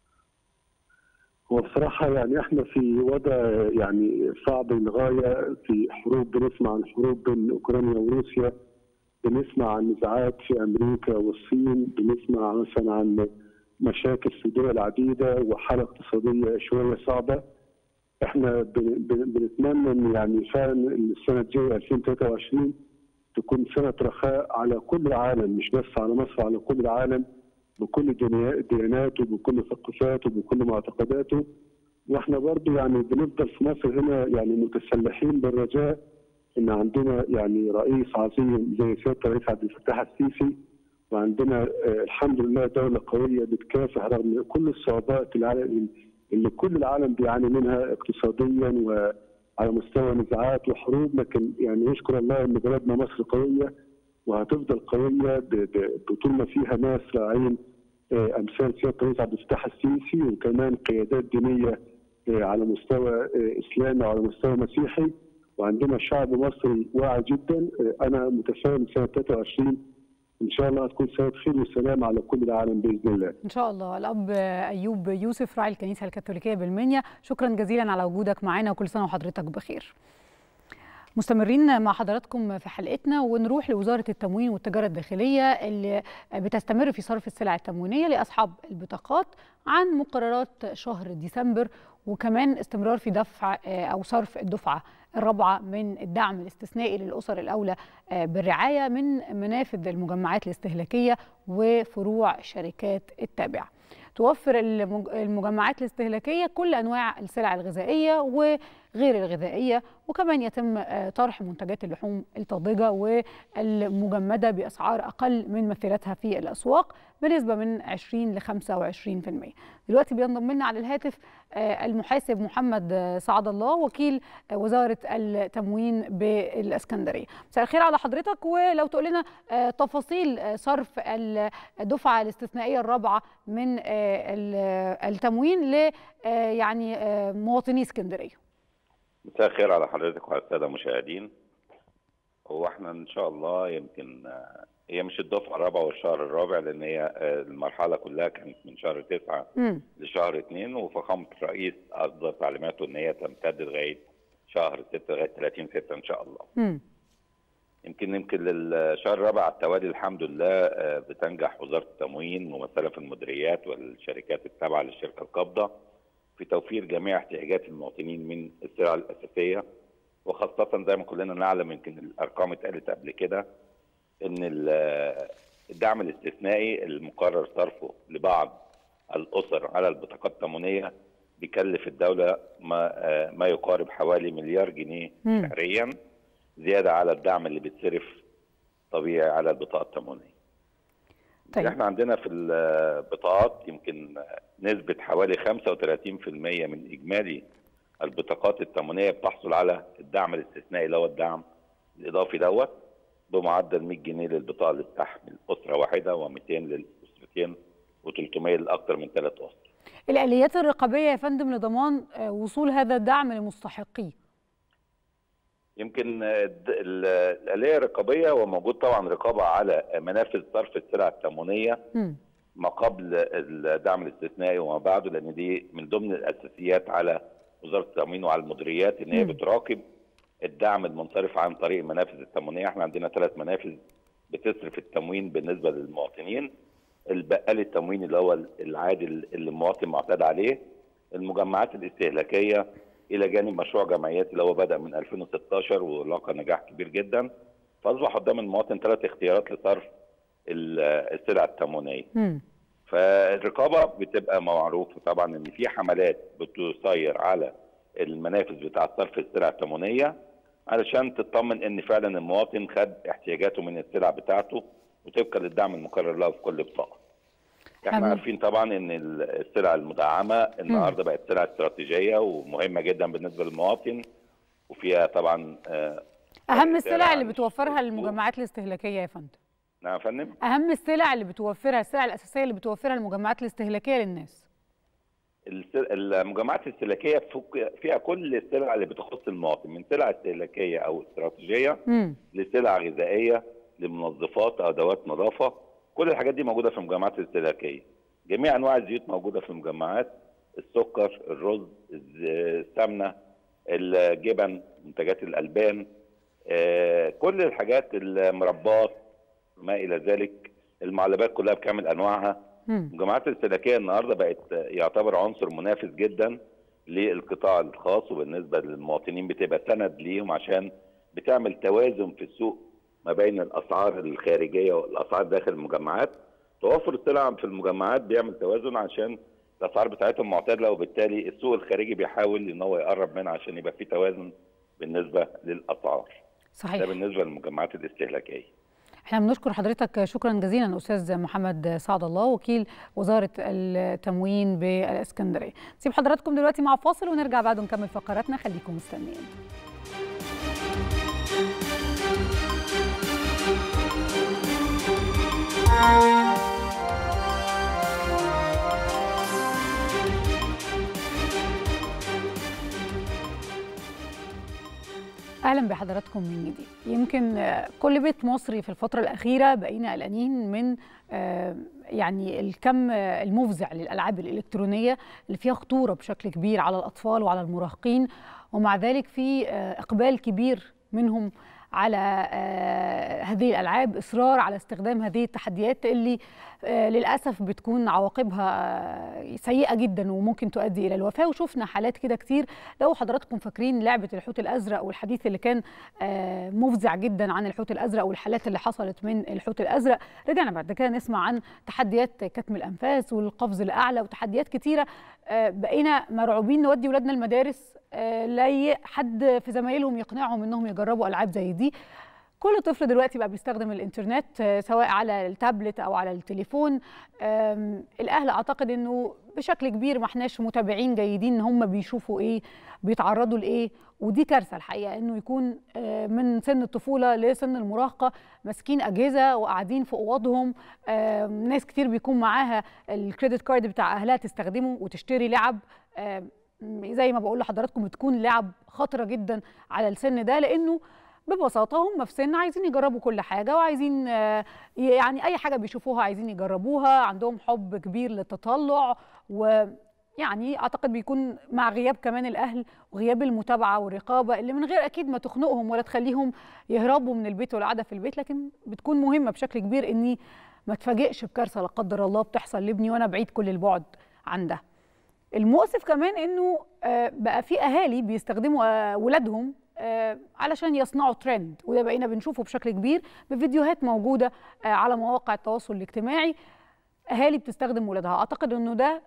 هو بصراحة يعني احنا في وضع يعني صعب للغاية في حروب بنسمع عن حروب بين اوكرانيا وروسيا بنسمع عن نزاعات في امريكا والصين بنسمع مثلا عن مشاكل في دول عديدة وحالة اقتصادية شوية صعبة احنا بنتمنى ان يعني فعلا السنة الجاية 2023 تكون سنة رخاء على كل العالم مش بس على مصر على كل العالم بكل دياناته بكل ثقافاته بكل معتقداته واحنا برضه يعني بنفضل في مصر هنا يعني متسلحين بالرجاء ان عندنا يعني رئيس عظيم زي سياده الرئيس عبد الفتاح السيسي وعندنا آه الحمد لله دوله قويه بتكافح رغم كل الصعوبات العالم اللي كل العالم بيعاني منها اقتصاديا على مستوى نزاعات وحروب لكن يعني نشكر الله ان بلدنا مصر قويه وهتفضل قويه ب- ب- بطول ما فيها ناس راعين آه، امثال سياده الرئيس عبد الفتاح السيسي وكمان قيادات دينيه آه، على مستوى آه، اسلامي وعلى مستوى مسيحي وعندنا شعب مصري واعي جدا آه، انا متفائل سنه 23 ان شاء الله هتكون سنه خير وسلام على كل العالم باذن الله
ان شاء الله الاب ايوب يوسف راعي الكنيسه الكاثوليكيه بالمنيا شكرا جزيلا على وجودك معنا وكل سنه وحضرتك بخير مستمرين مع حضراتكم في حلقتنا ونروح لوزاره التموين والتجاره الداخليه اللي بتستمر في صرف السلع التموينيه لاصحاب البطاقات عن مقررات شهر ديسمبر وكمان استمرار في دفع او صرف الدفعه الرابعه من الدعم الاستثنائي للاسر الاولى بالرعايه من منافذ المجمعات الاستهلاكيه وفروع شركات التابعه. توفر المج- المجمعات الاستهلاكيه كل انواع السلع الغذائيه وغير الغذائيه وكمان يتم آه، طرح منتجات اللحوم الطازجه والمجمده باسعار اقل من مثيلاتها في الاسواق بنسبه من 20 ل 25%. دلوقتي بينضم لنا على الهاتف آه، المحاسب محمد آه، سعد الله وكيل آه، وزاره التموين بالاسكندريه. مساء الخير على حضرتك ولو تقول لنا آه، تفاصيل آه، صرف الدفعه الاستثنائيه الرابعه من آه، ال- التموين ل آه، يعني آه، مواطني اسكندريه.
مساء الخير على حضرتك وعلى الساده المشاهدين هو احنا ان شاء الله يمكن آه، هي مش الدفعه الرابعه والشهر الرابع لان هي آه، المرحله كلها كانت من شهر تسعة
مم.
لشهر اثنين وفخامه الرئيس اصدر تعليماته ان هي تمتد لغايه شهر 6 لغايه 30 6 ان شاء الله
مم.
يمكن يمكن للشهر الرابع على التوالي الحمد لله آه، بتنجح وزاره التموين ممثله في المديريات والشركات التابعه للشركه القابضه في توفير جميع احتياجات المواطنين من السلع الاساسيه وخاصه زي ما كلنا نعلم يمكن الارقام اتقالت قبل كده ان ال- الدعم الاستثنائي المقرر صرفه لبعض الاسر على البطاقات التموينيه بيكلف الدوله ما آه، ما يقارب حوالي مليار جنيه
مم.
شهريا زياده على الدعم اللي بيتصرف طبيعي على البطاقه التموينيه.
طيب.
احنا عندنا في البطاقات يمكن نسبه حوالي 35% من اجمالي البطاقات التموينيه بتحصل على الدعم الاستثنائي اللي هو الدعم الاضافي دوت بمعدل 100 جنيه للبطاقه اللي تحمل اسره واحده و200 للاسرتين و300 لاكثر من ثلاث اسر.
الآليات الرقابية يا فندم لضمان آه، وصول هذا الدعم لمستحقيه
يمكن الد- ال- الآلية الرقابية وموجود طبعا رقابة على منافذ صرف السلع التموينية
مم.
ما قبل الدعم الاستثنائي وما بعده لأن دي من ضمن الأساسيات على وزارة التموين وعلى المديريات إن هي
مم.
بتراقب الدعم المنصرف عن طريق المنافذ التموينية احنا عندنا ثلاث منافذ بتصرف التموين بالنسبة للمواطنين البقال التموين اللي هو العادي اللي المواطن معتاد عليه المجمعات الاستهلاكية الى جانب مشروع جمعيات اللي هو بدا من 2016 ولاقى نجاح كبير جدا فاصبح قدام المواطن ثلاث اختيارات لصرف ال- السلع التموينيه
مم.
فالرقابه بتبقى معروفه طبعا ان في حملات بتسير على المنافذ بتاعه صرف السلع التموينيه علشان تطمن ان فعلا المواطن خد احتياجاته من السلع بتاعته وطبقا للدعم المقرر له في كل بطاقه. احنا
أمين.
عارفين طبعا ان ال- السلع المدعمه النهارده بقت سلع استراتيجيه ومهمه جدا بالنسبه للمواطن وفيها طبعا آه،
أهم
سلع
السلع اللي
مش
بتوفرها
السوق.
المجمعات الاستهلاكية يا فندم
نعم يا فندم
أهم السلع اللي بتوفرها السلع الأساسية اللي بتوفرها المجمعات الاستهلاكية للناس
الس- المجمعات الاستهلاكيه فوق- فيها كل السلع اللي بتخص المواطن من سلع استهلاكيه او استراتيجيه
مم.
لسلع غذائيه لمنظفات ادوات نظافه كل الحاجات دي موجوده في المجمعات الاستهلاكيه جميع انواع الزيوت موجوده في المجمعات السكر الرز الز- السمنه الجبن منتجات الالبان آه، كل الحاجات المربات ما الى ذلك المعلبات كلها بكامل انواعها
مم.
الجامعات الاستهلاكيه النهارده بقت يعتبر عنصر منافس جدا للقطاع الخاص وبالنسبه للمواطنين بتبقى سند ليهم عشان بتعمل توازن في السوق ما بين الاسعار الخارجيه والاسعار داخل المجمعات توفر السلع في المجمعات بيعمل توازن عشان الاسعار بتاعتهم معتدله وبالتالي السوق الخارجي بيحاول ان هو يقرب منها عشان يبقى في توازن بالنسبه للاسعار ده
صحيح
بالنسبه للمجمعات الاستهلاكيه
احنا بنشكر حضرتك شكرا جزيلا استاذ محمد سعد الله وكيل وزاره التموين بالاسكندريه نسيب حضراتكم دلوقتي مع فاصل ونرجع بعد نكمل فقراتنا خليكم مستنيين اهلا بحضراتكم من جديد يمكن كل بيت مصري في الفتره الاخيره بقينا قلقانين من يعني الكم المفزع للالعاب الالكترونيه اللي فيها خطوره بشكل كبير على الاطفال وعلى المراهقين ومع ذلك في اقبال كبير منهم على هذه الالعاب اصرار على استخدام هذه التحديات اللي للاسف بتكون عواقبها سيئه جدا وممكن تؤدي الى الوفاه وشفنا حالات كده كتير لو حضراتكم فاكرين لعبه الحوت الازرق والحديث اللي كان مفزع جدا عن الحوت الازرق والحالات اللي حصلت من الحوت الازرق رجعنا بعد كده نسمع عن تحديات كتم الانفاس والقفز الاعلى وتحديات كتيره بقينا مرعوبين نودي ولادنا المدارس لا حد في زمايلهم يقنعهم انهم يجربوا العاب زي دي كل طفل دلوقتي بقى بيستخدم الانترنت سواء على التابلت او على التليفون الاهل اعتقد انه بشكل كبير ما احناش متابعين جيدين ان هم بيشوفوا ايه بيتعرضوا لايه ودي كارثه الحقيقه انه يكون من سن الطفوله لسن المراهقه ماسكين اجهزه وقاعدين في اوضهم ناس كتير بيكون معاها الكريدت كارد بتاع اهلها تستخدمه وتشتري لعب زي ما بقول لحضراتكم بتكون لعب خطره جدا على السن ده لانه ببساطه هم في سن عايزين يجربوا كل حاجه وعايزين يعني اي حاجه بيشوفوها عايزين يجربوها عندهم حب كبير للتطلع ويعني اعتقد بيكون مع غياب كمان الاهل وغياب المتابعه والرقابه اللي من غير اكيد ما تخنقهم ولا تخليهم يهربوا من البيت والقعده في البيت لكن بتكون مهمه بشكل كبير اني ما اتفاجئش بكارثه لا قدر الله بتحصل لابني وانا بعيد كل البعد عن ده المؤسف كمان انه بقى في اهالي بيستخدموا ولادهم علشان يصنعوا ترند وده بقينا بنشوفه بشكل كبير بفيديوهات موجوده على مواقع التواصل الاجتماعي اهالي بتستخدم ولادها اعتقد انه ده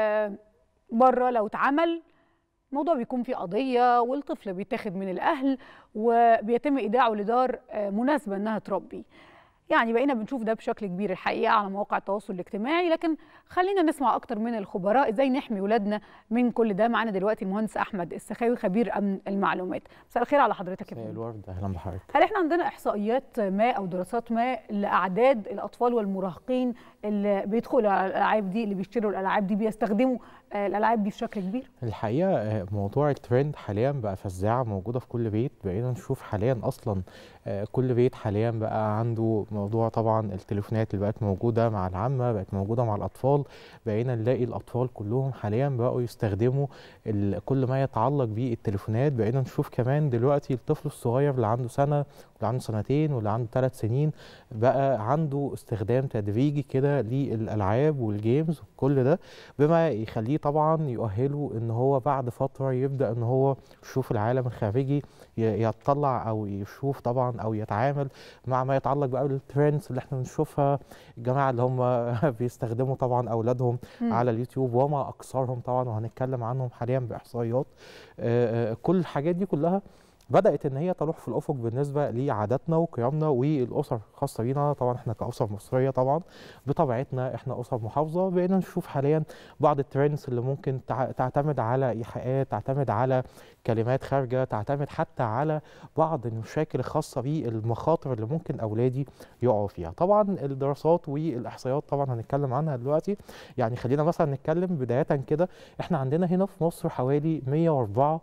بره لو اتعمل الموضوع بيكون فيه قضيه والطفل بيتاخد من الاهل وبيتم ايداعه لدار مناسبه انها تربيه يعني بقينا بنشوف ده بشكل كبير الحقيقه على مواقع التواصل الاجتماعي لكن خلينا نسمع اكتر من الخبراء ازاي نحمي ولادنا من كل ده معانا دلوقتي المهندس احمد السخاوي خبير امن المعلومات مساء الخير على حضرتك
يا الورد اهلا بحضرتك
هل احنا عندنا احصائيات ما او دراسات ما لاعداد الاطفال والمراهقين اللي بيدخلوا على الالعاب دي اللي بيشتروا الالعاب دي بيستخدموا الالعاب دي بشكل كبير
الحقيقه موضوع الترند حاليا بقى فزاعه موجوده في كل بيت بقينا نشوف حاليا اصلا كل بيت حاليا بقى عنده موضوع طبعا التليفونات اللي بقت موجوده مع العامه بقت موجوده مع الاطفال بقينا نلاقي الاطفال كلهم حاليا بقوا يستخدموا كل ما يتعلق بالتليفونات بقينا نشوف كمان دلوقتي الطفل الصغير اللي عنده سنه واللي عنده سنتين واللي عنده ثلاث سنين بقى عنده استخدام تدريجي كده للالعاب والجيمز وكل ده بما يخليه طبعا يؤهله ان هو بعد فتره يبدا ان هو يشوف العالم الخارجي يطلع او يشوف طبعا او يتعامل مع ما يتعلق بقى بالترندز اللي احنا بنشوفها الجماعه اللي هم بيستخدموا طبعا اولادهم م. على اليوتيوب وما اكثرهم طبعا وهنتكلم عنهم حاليا باحصائيات كل الحاجات دي كلها بدات ان هي تروح في الافق بالنسبه لعاداتنا وقيمنا والاسر الخاصه بينا طبعا احنا كاسر مصريه طبعا بطبيعتنا احنا اسر محافظه بقينا نشوف حاليا بعض الترندز اللي ممكن تعتمد على ايحاءات تعتمد على كلمات خارجه تعتمد حتى على بعض المشاكل الخاصه بالمخاطر اللي ممكن اولادي يقعوا فيها طبعا الدراسات والاحصائيات طبعا هنتكلم عنها دلوقتي يعني خلينا مثلا نتكلم بدايه كده احنا عندنا هنا في مصر حوالي 104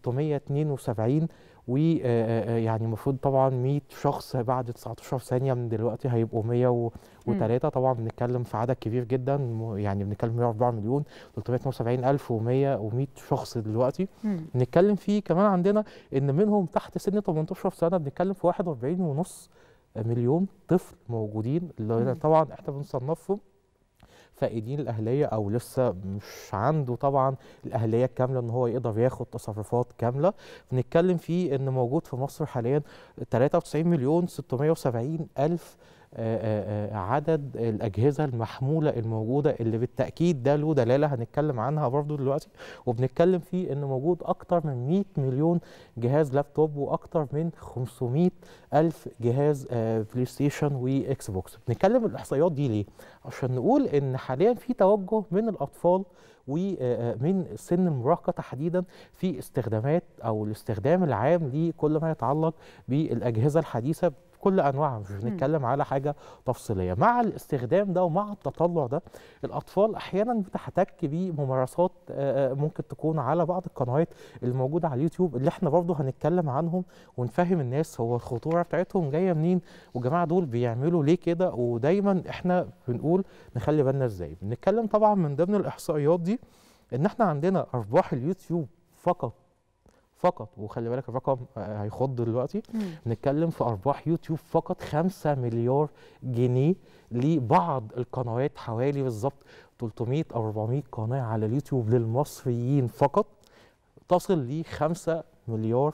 372 ويعني المفروض طبعا 100 شخص بعد 19 ثانيه من دلوقتي هيبقوا 103 طبعا بنتكلم في عدد كبير جدا يعني بنتكلم 104 مليون 372 الف و100 شخص دلوقتي بنتكلم فيه كمان عندنا ان منهم تحت سن 18 سنه بنتكلم في 41 ونص مليون طفل موجودين اللي طبعا احنا بنصنفهم فاقدين الاهليه او لسه مش عنده طبعا الاهليه الكامله ان هو يقدر ياخد تصرفات كامله بنتكلم فيه ان موجود في مصر حاليا 93 مليون 670 الف آه، آه، عدد الاجهزه المحموله الموجوده اللي بالتاكيد ده له دلاله هنتكلم عنها برضو دلوقتي وبنتكلم فيه ان موجود اكتر من 100 مليون جهاز لابتوب واكتر من 500 الف جهاز آه، بلاي ستيشن واكس بوكس بنتكلم الاحصائيات دي ليه عشان نقول ان حاليا في توجه من الاطفال ومن سن المراهقه تحديدا في استخدامات او الاستخدام العام لكل ما يتعلق بالاجهزه الحديثه بكل انواعها مش بنتكلم على حاجه تفصيليه مع الاستخدام ده ومع التطلع ده الاطفال احيانا بتحتك بممارسات آه، آه، ممكن تكون على بعض القنوات الموجوده على اليوتيوب اللي احنا برضه هنتكلم عنهم ونفهم الناس هو الخطوره بتاعتهم جايه منين والجماعه دول بيعملوا ليه كده ودايما احنا بنقول نخلي بالنا ازاي بنتكلم طبعا من ضمن الاحصائيات دي ان احنا عندنا ارباح اليوتيوب فقط فقط وخلي بالك الرقم آه، هيخض دلوقتي بنتكلم في ارباح يوتيوب فقط 5 مليار جنيه لبعض القنوات حوالي بالظبط 300 او 400 قناه على اليوتيوب للمصريين فقط تصل ل 5 مليار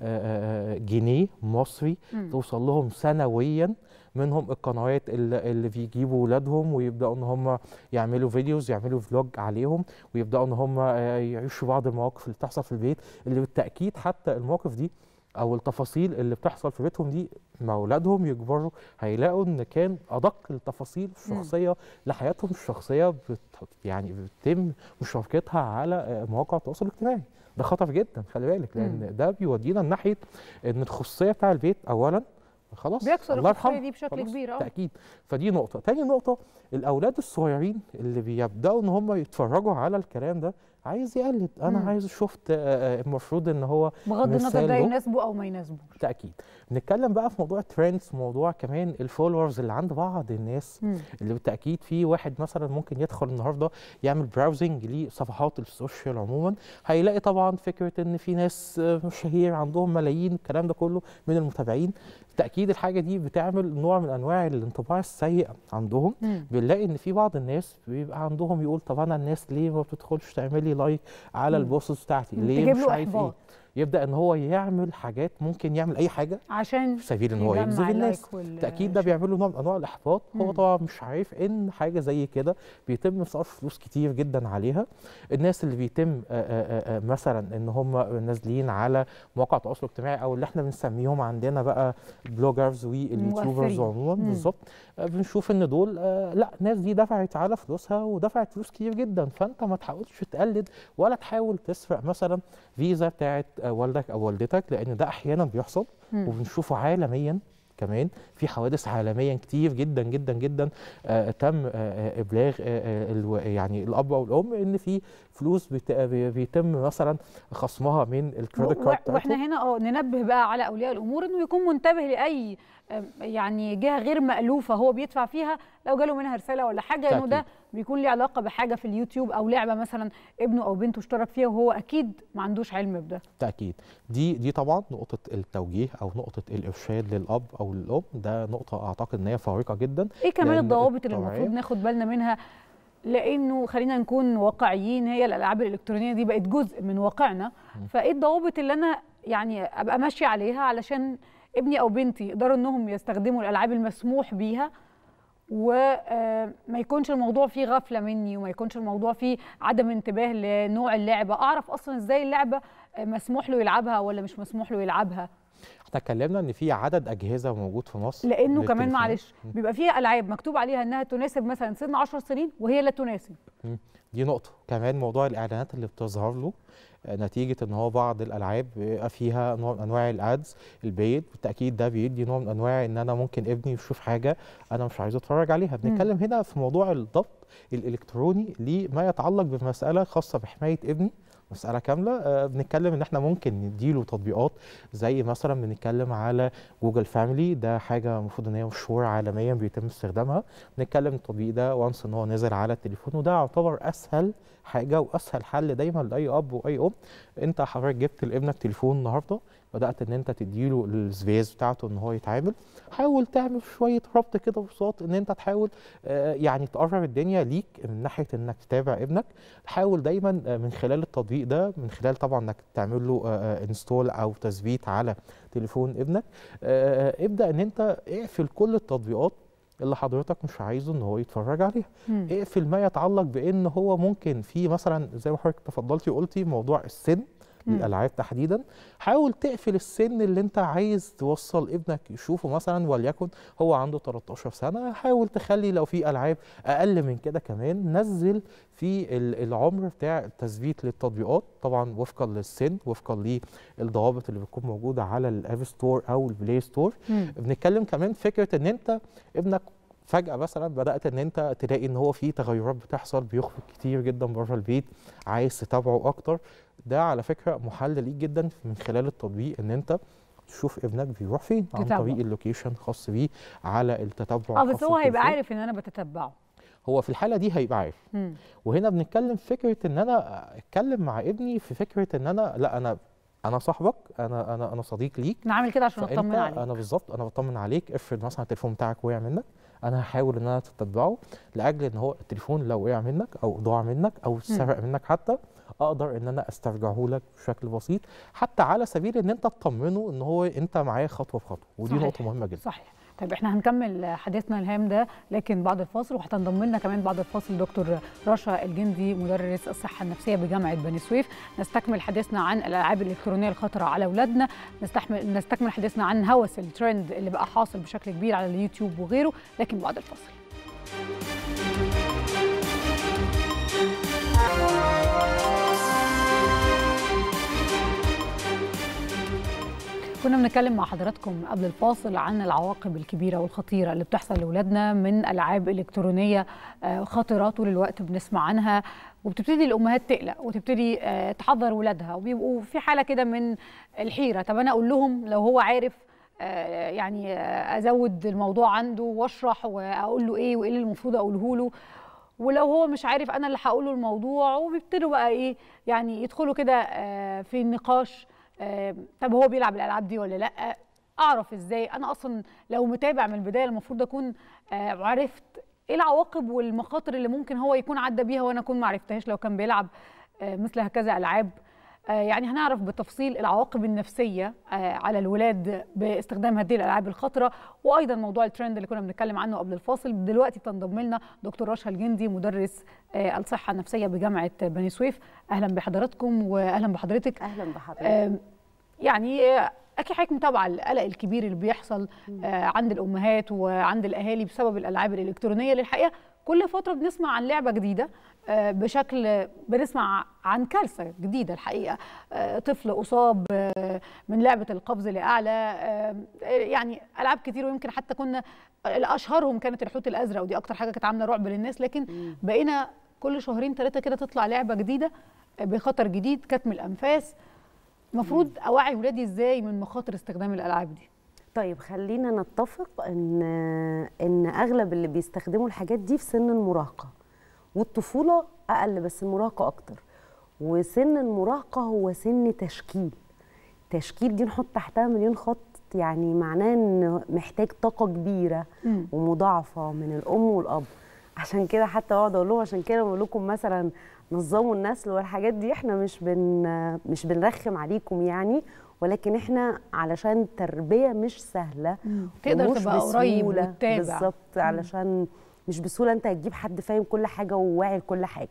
آه، آه، جنيه مصري
مم.
توصل لهم سنويا منهم القنوات اللي, اللي بيجيبوا ولادهم ويبداوا ان هم يعملوا فيديوز يعملوا فلوج عليهم ويبداوا ان هم آه، يعيشوا بعض المواقف اللي بتحصل في البيت اللي بالتاكيد حتى المواقف دي او التفاصيل اللي بتحصل في بيتهم دي مع اولادهم يكبروا هيلاقوا ان كان ادق التفاصيل الشخصيه لحياتهم الشخصيه بت يعني بيتم مشاركتها على آه، مواقع التواصل الاجتماعي ده خطر جدا خلي بالك لان ده بيودينا ناحيه ان الخصوصيه بتاع البيت اولا خلاص
بيكسر
الله
الخصوصية
يرحمه.
دي بشكل
خلاص،
كبير، آه.
تاكيد فدي نقطه تاني نقطه الاولاد الصغيرين اللي بيبداوا ان هم يتفرجوا على الكلام ده عايز يقلد انا
مم.
عايز شفت آه، آه، المفروض ان هو
بغض النظر
مثال
ده
له.
يناسبه او ما يناسبه
بالتاكيد بنتكلم بقى في موضوع الترندز موضوع كمان الفولورز اللي عند بعض الناس
مم.
اللي بالتاكيد في واحد مثلا ممكن يدخل النهارده يعمل براوزنج لصفحات السوشيال عموما هيلاقي طبعا فكره ان في ناس آه، مشاهير عندهم ملايين الكلام ده كله من المتابعين بالتاكيد الحاجه دي بتعمل نوع من انواع الانطباع السيء عندهم
مم.
بنلاقي ان في بعض الناس بيبقى عندهم يقول طب انا الناس ليه ما بتدخلش تعمل لي لايك على
مم.
البوستس بتاعتي
مم.
ليه
تجيب
مش
له
عارف ايه
إحباط.
يبدا ان هو يعمل حاجات ممكن يعمل اي حاجه
عشان
في سبيل ان هو
يجمع
يجذب الناس
اللايك وال-
بالتاكيد ده بيعمل له نوع من انواع الاحباط هو
مم.
طبعا مش عارف ان حاجه زي كده بيتم صرف فلوس كتير جدا عليها الناس اللي بيتم آه، آه، آه، مثلا ان هم نازلين على مواقع التواصل الاجتماعي او اللي احنا بنسميهم عندنا بقى بلوجرز واليوتيوبرز
مؤثرين.
عموما
مم.
بالظبط آه، بنشوف ان دول آه، لا الناس دي دفعت على فلوسها ودفعت فلوس كتير جدا فانت ما تحاولش تقلد ولا تحاول تسرق مثلا فيزا بتاعت آه، والدك او والدتك لان ده احيانا بيحصل
مم.
وبنشوفه عالميا كمان في حوادث عالميا كتير جدا جدا جدا آه تم آه آه ابلاغ آه آه الو- يعني الاب او الام ان في فلوس بت- بي- بيتم مثلا خصمها من الكريدت
و-
كارد
واحنا
بتاعتهم
هنا اه ننبه بقى على اولياء الامور انه يكون منتبه لاي آم، يعني جهه غير مالوفه هو بيدفع فيها لو جاله منها رساله ولا حاجه انه ده
تأكيد.
بيكون ليه علاقه بحاجه في اليوتيوب او لعبه مثلا ابنه او بنته اشترك فيها وهو اكيد ما عندوش علم بده
تأكيد دي دي طبعا نقطة التوجيه أو نقطة الإرشاد للأب أو للأم ده نقطة أعتقد إن هي فارقة جدا
ايه كمان
لأن
الضوابط اللي
التوعية-
المفروض ناخد بالنا منها لانه خلينا نكون واقعيين هي الالعاب الالكترونيه دي بقت جزء من واقعنا فايه الضوابط اللي انا يعني ابقى ماشيه عليها علشان ابني او بنتي يقدروا انهم يستخدموا الالعاب المسموح بيها وما يكونش الموضوع فيه غفله مني وما يكونش الموضوع فيه عدم انتباه لنوع اللعبه اعرف اصلا ازاي اللعبه آه، مسموح له يلعبها ولا مش مسموح له يلعبها
احنا اتكلمنا إن في عدد أجهزة موجود في مصر
لانه كمان
للتليفونات.
معلش بيبقى فيها العاب مكتوب عليها انها تناسب مثلا سن 10 سنين وهي لا تناسب
مم. دي نقطة كمان موضوع الإعلانات اللي بتظهر له آه، نتيجة إن هو بعض الألعاب بيبقى فيها نوع من أنواع الأدز البيت بالتأكيد ده بيدي نوع من أنواع إن أنا ممكن ابني يشوف حاجة أنا مش عايز أتفرج عليها بنتكلم هنا في موضوع الضبط الإلكتروني لما يتعلق بمسألة خاصة بحماية ابني مسألة كاملة آه، بنتكلم إن إحنا ممكن نديله تطبيقات زي مثلا بنتكلم على جوجل فاميلي ده حاجة المفروض إن هي مشهورة عالميا بيتم استخدامها بنتكلم التطبيق ده وانس إن هو نزل على التليفون وده يعتبر أسهل حاجة وأسهل حل دايما لأي أب وأي أم أنت حضرتك جبت لابنك تليفون النهاردة بدأت إن أنت تديله السبيس بتاعته إن هو يتعامل حاول تعمل شوية ربط كده بساط إن أنت تحاول آه، يعني تقرب الدنيا ليك من ناحية إنك تتابع ابنك حاول دايما آه، من خلال التطبيق ده من خلال طبعا انك تعمل له انستول او تثبيت على تليفون ابنك آه، آه، ابدا ان انت اقفل كل التطبيقات اللي حضرتك مش عايزه ان هو يتفرج عليها
مم.
اقفل ما يتعلق بان هو ممكن في مثلا زي ما حضرتك تفضلتي وقلتي موضوع السن
مم.
الالعاب تحديدا حاول تقفل السن اللي انت عايز توصل ابنك يشوفه مثلا وليكن هو عنده 13 سنه حاول تخلي لو في العاب اقل من كده كمان نزل في ال- العمر بتاع التثبيت للتطبيقات طبعا وفقا للسن وفقا للضوابط اللي بتكون موجوده على الاب ستور او البلاي ستور
مم.
بنتكلم كمان فكره ان انت ابنك فجأة مثلا بدأت إن أنت تلاقي إن هو في تغيرات بتحصل بيخرج كتير جدا بره البيت عايز تتابعه أكتر ده على فكرة محل ليك جدا من خلال التطبيق إن أنت تشوف ابنك بيروح فين عن
تتابعه.
طريق اللوكيشن خاص بيه على التتبع
اه بس
خاص
هو هيبقى
بالتليفون.
عارف ان انا بتتبعه
هو في الحالة دي هيبقى عارف
مم.
وهنا بنتكلم في فكره ان انا اتكلم مع ابني في فكره ان انا لا انا انا صاحبك انا انا انا صديق ليك
انا عامل كده عشان
فانت
اطمن عليك
انا بالظبط انا بطمن عليك افرض مثلا التليفون بتاعك وقع منك انا هحاول ان انا تتبعه لاجل ان هو التليفون لو وقع منك او ضاع منك او سرق منك حتى اقدر ان انا استرجعه لك بشكل بسيط حتى على سبيل ان انت تطمنه ان هو انت معاه خطوه بخطوه ودي
صحيح.
نقطه مهمه جدا
صحيح طيب احنا هنكمل حديثنا الهام ده لكن بعد الفاصل وهتنضم لنا كمان بعد الفاصل دكتور رشا الجندي مدرس الصحه النفسيه بجامعه بني سويف نستكمل حديثنا عن الالعاب الالكترونيه الخطره على اولادنا نستحمل نستكمل حديثنا عن هوس الترند اللي بقى حاصل بشكل كبير على اليوتيوب وغيره لكن بعد الفاصل كنا بنتكلم مع حضراتكم قبل الفاصل عن العواقب الكبيرة والخطيرة اللي بتحصل لأولادنا من ألعاب إلكترونية آه، خطرة طول الوقت بنسمع عنها وبتبتدي الأمهات تقلق وتبتدي آه، تحذر ولادها وبيبقوا في حالة كده من الحيرة طب أنا أقول لهم لو هو عارف آه، يعني آه، أزود الموضوع عنده وأشرح وأقول له إيه وإيه اللي المفروض أقوله له ولو هو مش عارف انا اللي هقوله الموضوع وبيبتدوا بقى ايه يعني يدخلوا كده آه، في النقاش آه، طب هو بيلعب الالعاب دي ولا لا اعرف ازاي انا اصلا لو متابع من البدايه المفروض اكون آه، عرفت ايه العواقب والمخاطر اللي ممكن هو يكون عدى بيها وانا اكون ما عرفتهاش لو كان بيلعب آه، مثل هكذا العاب آه، يعني هنعرف بالتفصيل العواقب النفسيه آه، على الولاد باستخدام هذه الالعاب الخطره وايضا موضوع الترند اللي كنا بنتكلم عنه قبل الفاصل دلوقتي تنضم لنا دكتور رشا الجندي مدرس آه، الصحه النفسيه بجامعه بني سويف اهلا بحضراتكم واهلا بحضرتك
اهلا بحضرتك
آم، يعني آه، اكيد حضرتك متابعه القلق الكبير اللي بيحصل آه، عند الامهات وعند الاهالي بسبب الالعاب الالكترونيه اللي الحقيقه كل فتره بنسمع عن لعبه جديده آه، بشكل بنسمع عن كارثه جديده الحقيقه آه، طفل اصاب آه، من لعبه القفز لاعلى آه، يعني العاب كتير ويمكن حتى كنا الاشهرهم كانت الحوت الازرق ودي اكتر حاجه كانت عامله رعب للناس لكن بقينا كل شهرين ثلاثه كده تطلع لعبه جديده آه، بخطر جديد كتم الانفاس المفروض اوعي ولادي ازاي من مخاطر استخدام الالعاب دي
طيب خلينا نتفق ان ان اغلب اللي بيستخدموا الحاجات دي في سن المراهقه والطفوله اقل بس المراهقه اكتر وسن المراهقه هو سن تشكيل تشكيل دي نحط تحتها مليون خط يعني معناه ان محتاج طاقه كبيره
مم.
ومضاعفه من الام والاب عشان كده حتى اقعد اقول لهم عشان كده بقول لكم مثلا نظموا النسل والحاجات دي احنا مش بن مش بنرخم عليكم يعني ولكن احنا علشان تربيه مش سهله
تقدر
ومش
تبقى قريب
بسهولة.
وتتابع.
بالظبط علشان مش بسهوله انت هتجيب حد فاهم كل حاجه وواعي لكل حاجه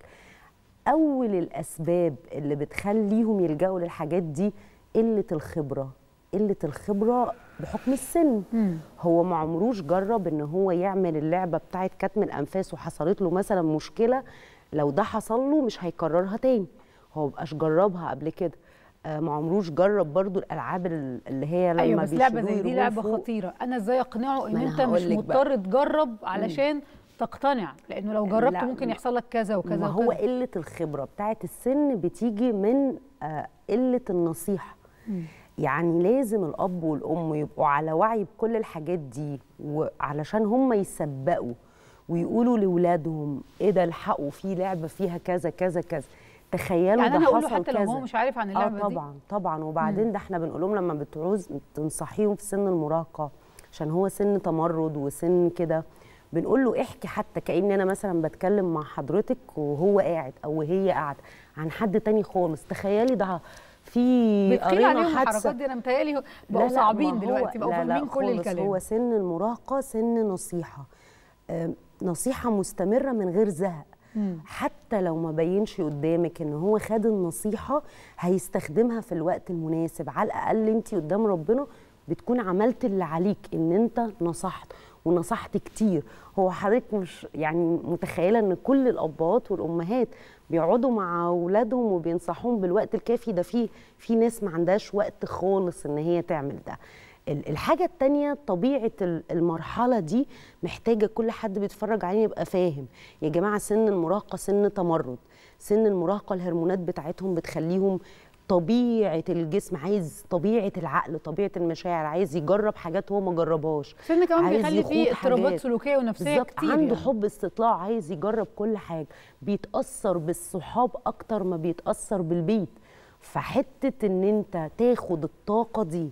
اول الاسباب اللي بتخليهم يلجأوا للحاجات دي قله الخبره قله الخبره بحكم السن
مم.
هو ما عمروش جرب ان هو يعمل اللعبه بتاعه كتم الانفاس وحصلت له مثلا مشكله لو ده حصل له مش هيكررها تاني هو مبقاش جربها قبل كده آه ما عمروش جرب برضو الالعاب ال- اللي هي لما
ايوه بس لعبه
بيشيلوه
زي دي
يرموه
لعبه
فوق.
خطيره انا ازاي اقنعه ان
ما أنا
انت مش
هقولك بقى.
مضطر تجرب علشان تقتنع لانه لو جربت
لا،
ممكن يحصل لك كذا وكذا
ما هو
وكذا.
قله الخبره بتاعه السن بتيجي من آه قله النصيحه يعني لازم الاب والام يبقوا على وعي بكل الحاجات دي وعلشان هم يسبقوا ويقولوا لاولادهم ايه ده الحقوا في لعبه فيها كذا كذا كذا تخيلوا
يعني
ده
انا اقول له
حصل
حتى لو
كذا
هو مش عارف عن اللعبه
اه
دي
طبعا طبعا وبعدين ده احنا بنقول لهم لما بتعوز تنصحيهم في سن المراهقه عشان هو سن تمرد وسن كده بنقول له احكي حتى كأن انا مثلا بتكلم مع حضرتك وهو قاعد او هي قاعده عن حد تاني خالص تخيلي ده في
بتخيل
قرينا
عليهم
حادثة.
الحركات دي انا متهيألي
لا،
بقوا
لا،
صعبين
ما هو-
دلوقتي بقوا
لا، لا
فاهمين كل
خالص،
الكلام
هو سن المراهقه سن نصيحه آه، نصيحه مستمره من غير زهق حتى لو ما بينش قدامك ان هو خد النصيحه هيستخدمها في الوقت المناسب على الاقل انت قدام ربنا بتكون عملت اللي عليك ان انت نصحت ونصحت كتير هو حضرتك مش يعني متخيله ان كل الابهات والامهات بيقعدوا مع اولادهم وبينصحوهم بالوقت الكافي ده في في ناس ما عندهاش وقت خالص ان هي تعمل ده ال- الحاجة التانية طبيعة ال- المرحلة دي محتاجة كل حد بيتفرج علينا يبقى فاهم يا جماعة سن المراهقة سن تمرد سن المراهقة الهرمونات بتاعتهم بتخليهم طبيعة الجسم عايز طبيعة العقل طبيعة المشاعر عايز يجرب حاجات هو ما جربهاش
سن كمان
عايز
بيخلي فيه
يخوض
اضطرابات
حاجات.
سلوكيه ونفسيه
بالظبط
كتير
عنده
يعني.
حب استطلاع عايز يجرب كل حاجه بيتاثر بالصحاب اكتر ما بيتاثر بالبيت فحته ان انت تاخد الطاقه دي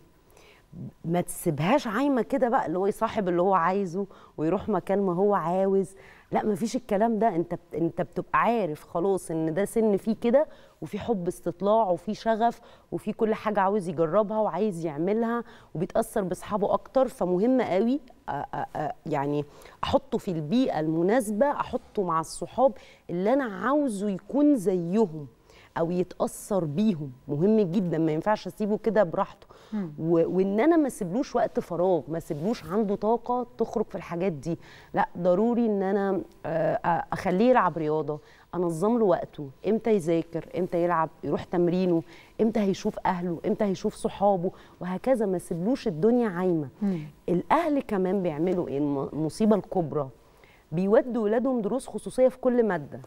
ما تسيبهاش عايمه كده بقى اللي هو يصاحب اللي هو عايزه ويروح مكان ما هو عاوز لا ما فيش الكلام ده انت بت- انت بتبقى عارف خلاص ان ده سن فيه كده وفي حب استطلاع وفي شغف وفي كل حاجه عاوز يجربها وعايز يعملها وبيتاثر باصحابه اكتر فمهم قوي أ- أ- أ- يعني احطه في البيئه المناسبه احطه مع الصحاب اللي انا عاوزه يكون زيهم او يتاثر بيهم مهم جدا ما ينفعش اسيبه كده براحته و- وان انا ما اسيبلوش وقت فراغ ما اسيبلوش عنده طاقه تخرج في الحاجات دي لا ضروري ان انا آه، آه، اخليه يلعب رياضه انظم له وقته امتى يذاكر امتى يلعب يروح تمرينه امتى هيشوف اهله امتى هيشوف صحابه وهكذا ما اسيبلوش الدنيا عايمه الاهل كمان بيعملوا ايه الم- المصيبه الكبرى بيودوا ولادهم دروس خصوصيه في كل ماده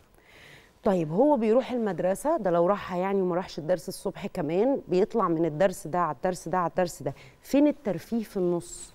طيب هو بيروح المدرسة ده لو راحها يعني وما راحش الدرس الصبح كمان بيطلع من الدرس ده على الدرس ده على الدرس ده فين الترفيه في النص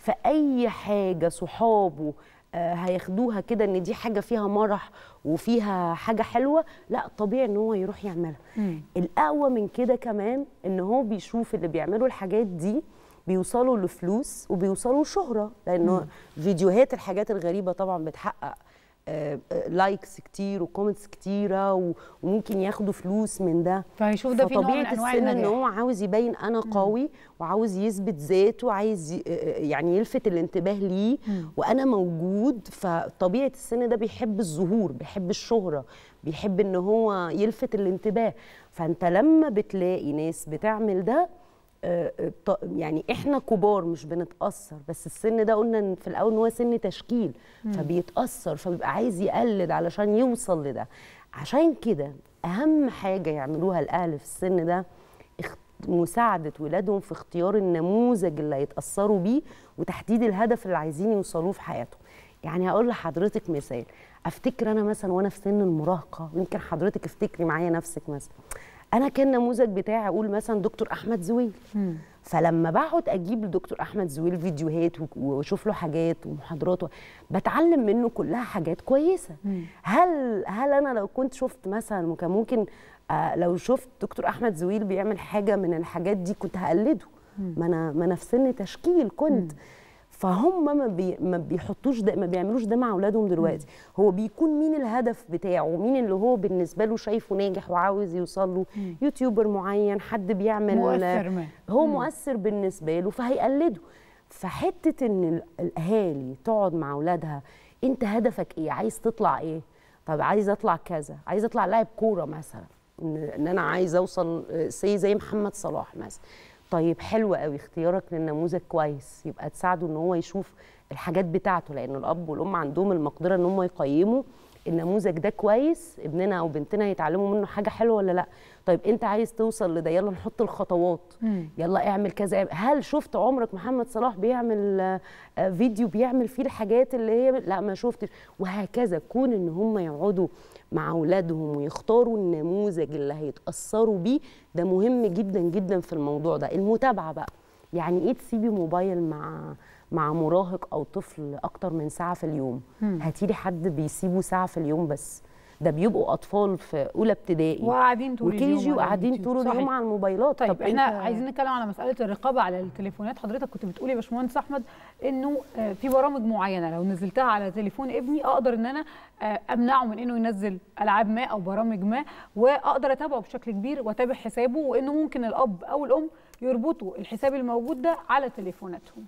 فأي حاجة صحابه آه، هياخدوها كده ان دي حاجة فيها مرح وفيها حاجة حلوة لا طبيعي ان هو يروح يعملها الأقوى من كده كمان ان هو بيشوف اللي بيعملوا الحاجات دي بيوصلوا لفلوس وبيوصلوا لشهرة لأنه فيديوهات الحاجات الغريبة طبعا بتحقق آه، آه، لايكس كتير وكومنتس كتيره و- وممكن ياخدوا فلوس من ده
فهيشوف ده في نوع من
فطبيعة
أنواع
السن ان
النجاح.
هو عاوز يبين انا قوي وعاوز يثبت ذاته وعايز ي- آه، يعني يلفت الانتباه ليه وانا موجود فطبيعه السن ده بيحب الظهور بيحب الشهره بيحب ان هو يلفت الانتباه فانت لما بتلاقي ناس بتعمل ده آه، آه، ط- يعني احنا كبار مش بنتاثر بس السن ده قلنا إن في الاول ان هو سن تشكيل فبيتاثر فبيبقى عايز يقلد علشان يوصل لده عشان كده اهم حاجه يعملوها الاهل في السن ده اخت- مساعده ولادهم في اختيار النموذج اللي هيتاثروا بيه وتحديد الهدف اللي عايزين يوصلوه في حياتهم يعني هقول لحضرتك مثال افتكر انا مثلا وانا في سن المراهقه ويمكن حضرتك افتكري معايا نفسك مثلا انا كان النموذج بتاعي اقول مثلا دكتور احمد زويل فلما بقعد اجيب لدكتور احمد زويل فيديوهات و- واشوف له حاجات ومحاضرات و- بتعلم منه كلها حاجات كويسه هل هل انا لو كنت شفت مثلا وكان ممكن آه لو شفت دكتور احمد زويل بيعمل حاجه من الحاجات دي كنت هقلده ما انا ما انا في سن تشكيل كنت فهم ما, بي ما بيحطوش ده ما بيعملوش ده مع اولادهم دلوقتي هو بيكون مين الهدف بتاعه مين اللي هو بالنسبه له شايفه ناجح وعاوز يوصل له يوتيوبر معين حد بيعمل
مؤثر ما.
هو
مم.
مؤثر بالنسبه له فهيقلده فحته ان ال- الاهالي تقعد مع اولادها انت هدفك ايه عايز تطلع ايه طب عايز اطلع كذا عايز اطلع لاعب كوره مثلا ان إن انا عايز اوصل سي زي محمد صلاح مثلا طيب حلو قوي اختيارك للنموذج كويس يبقى تساعده ان هو يشوف الحاجات بتاعته لان الاب والام عندهم المقدره ان هم يقيموا النموذج ده كويس ابننا او بنتنا يتعلموا منه حاجه حلوه ولا لا طيب انت عايز توصل لده يلا نحط الخطوات يلا اعمل كذا هل شفت عمرك محمد صلاح بيعمل آه، آه، فيديو بيعمل فيه الحاجات اللي هي لا ما شفتش وهكذا كون ان هم يقعدوا مع اولادهم ويختاروا النموذج اللي هيتاثروا بيه ده مهم جدا جدا في الموضوع ده المتابعه بقى يعني ايه تسيبي موبايل مع مع مراهق او طفل اكتر من ساعه في اليوم هاتيلي حد بيسيبه ساعه في اليوم بس ده بيبقوا اطفال في اولى ابتدائي
وقاعدين طول اليوم
وكيجي
على
وقاعدين
اليوتيوب.
طول اليوم
صحيح.
على الموبايلات
طيب
طب
احنا
انت-
عايزين نتكلم على مساله الرقابه على التليفونات حضرتك كنت بتقولي يا باشمهندس احمد انه آه، في برامج معينه لو نزلتها على تليفون ابني اقدر ان انا آه، امنعه من انه ينزل العاب ما او برامج ما واقدر اتابعه بشكل كبير واتابع حسابه وانه ممكن الاب او الام يربطوا الحساب الموجود ده على تليفوناتهم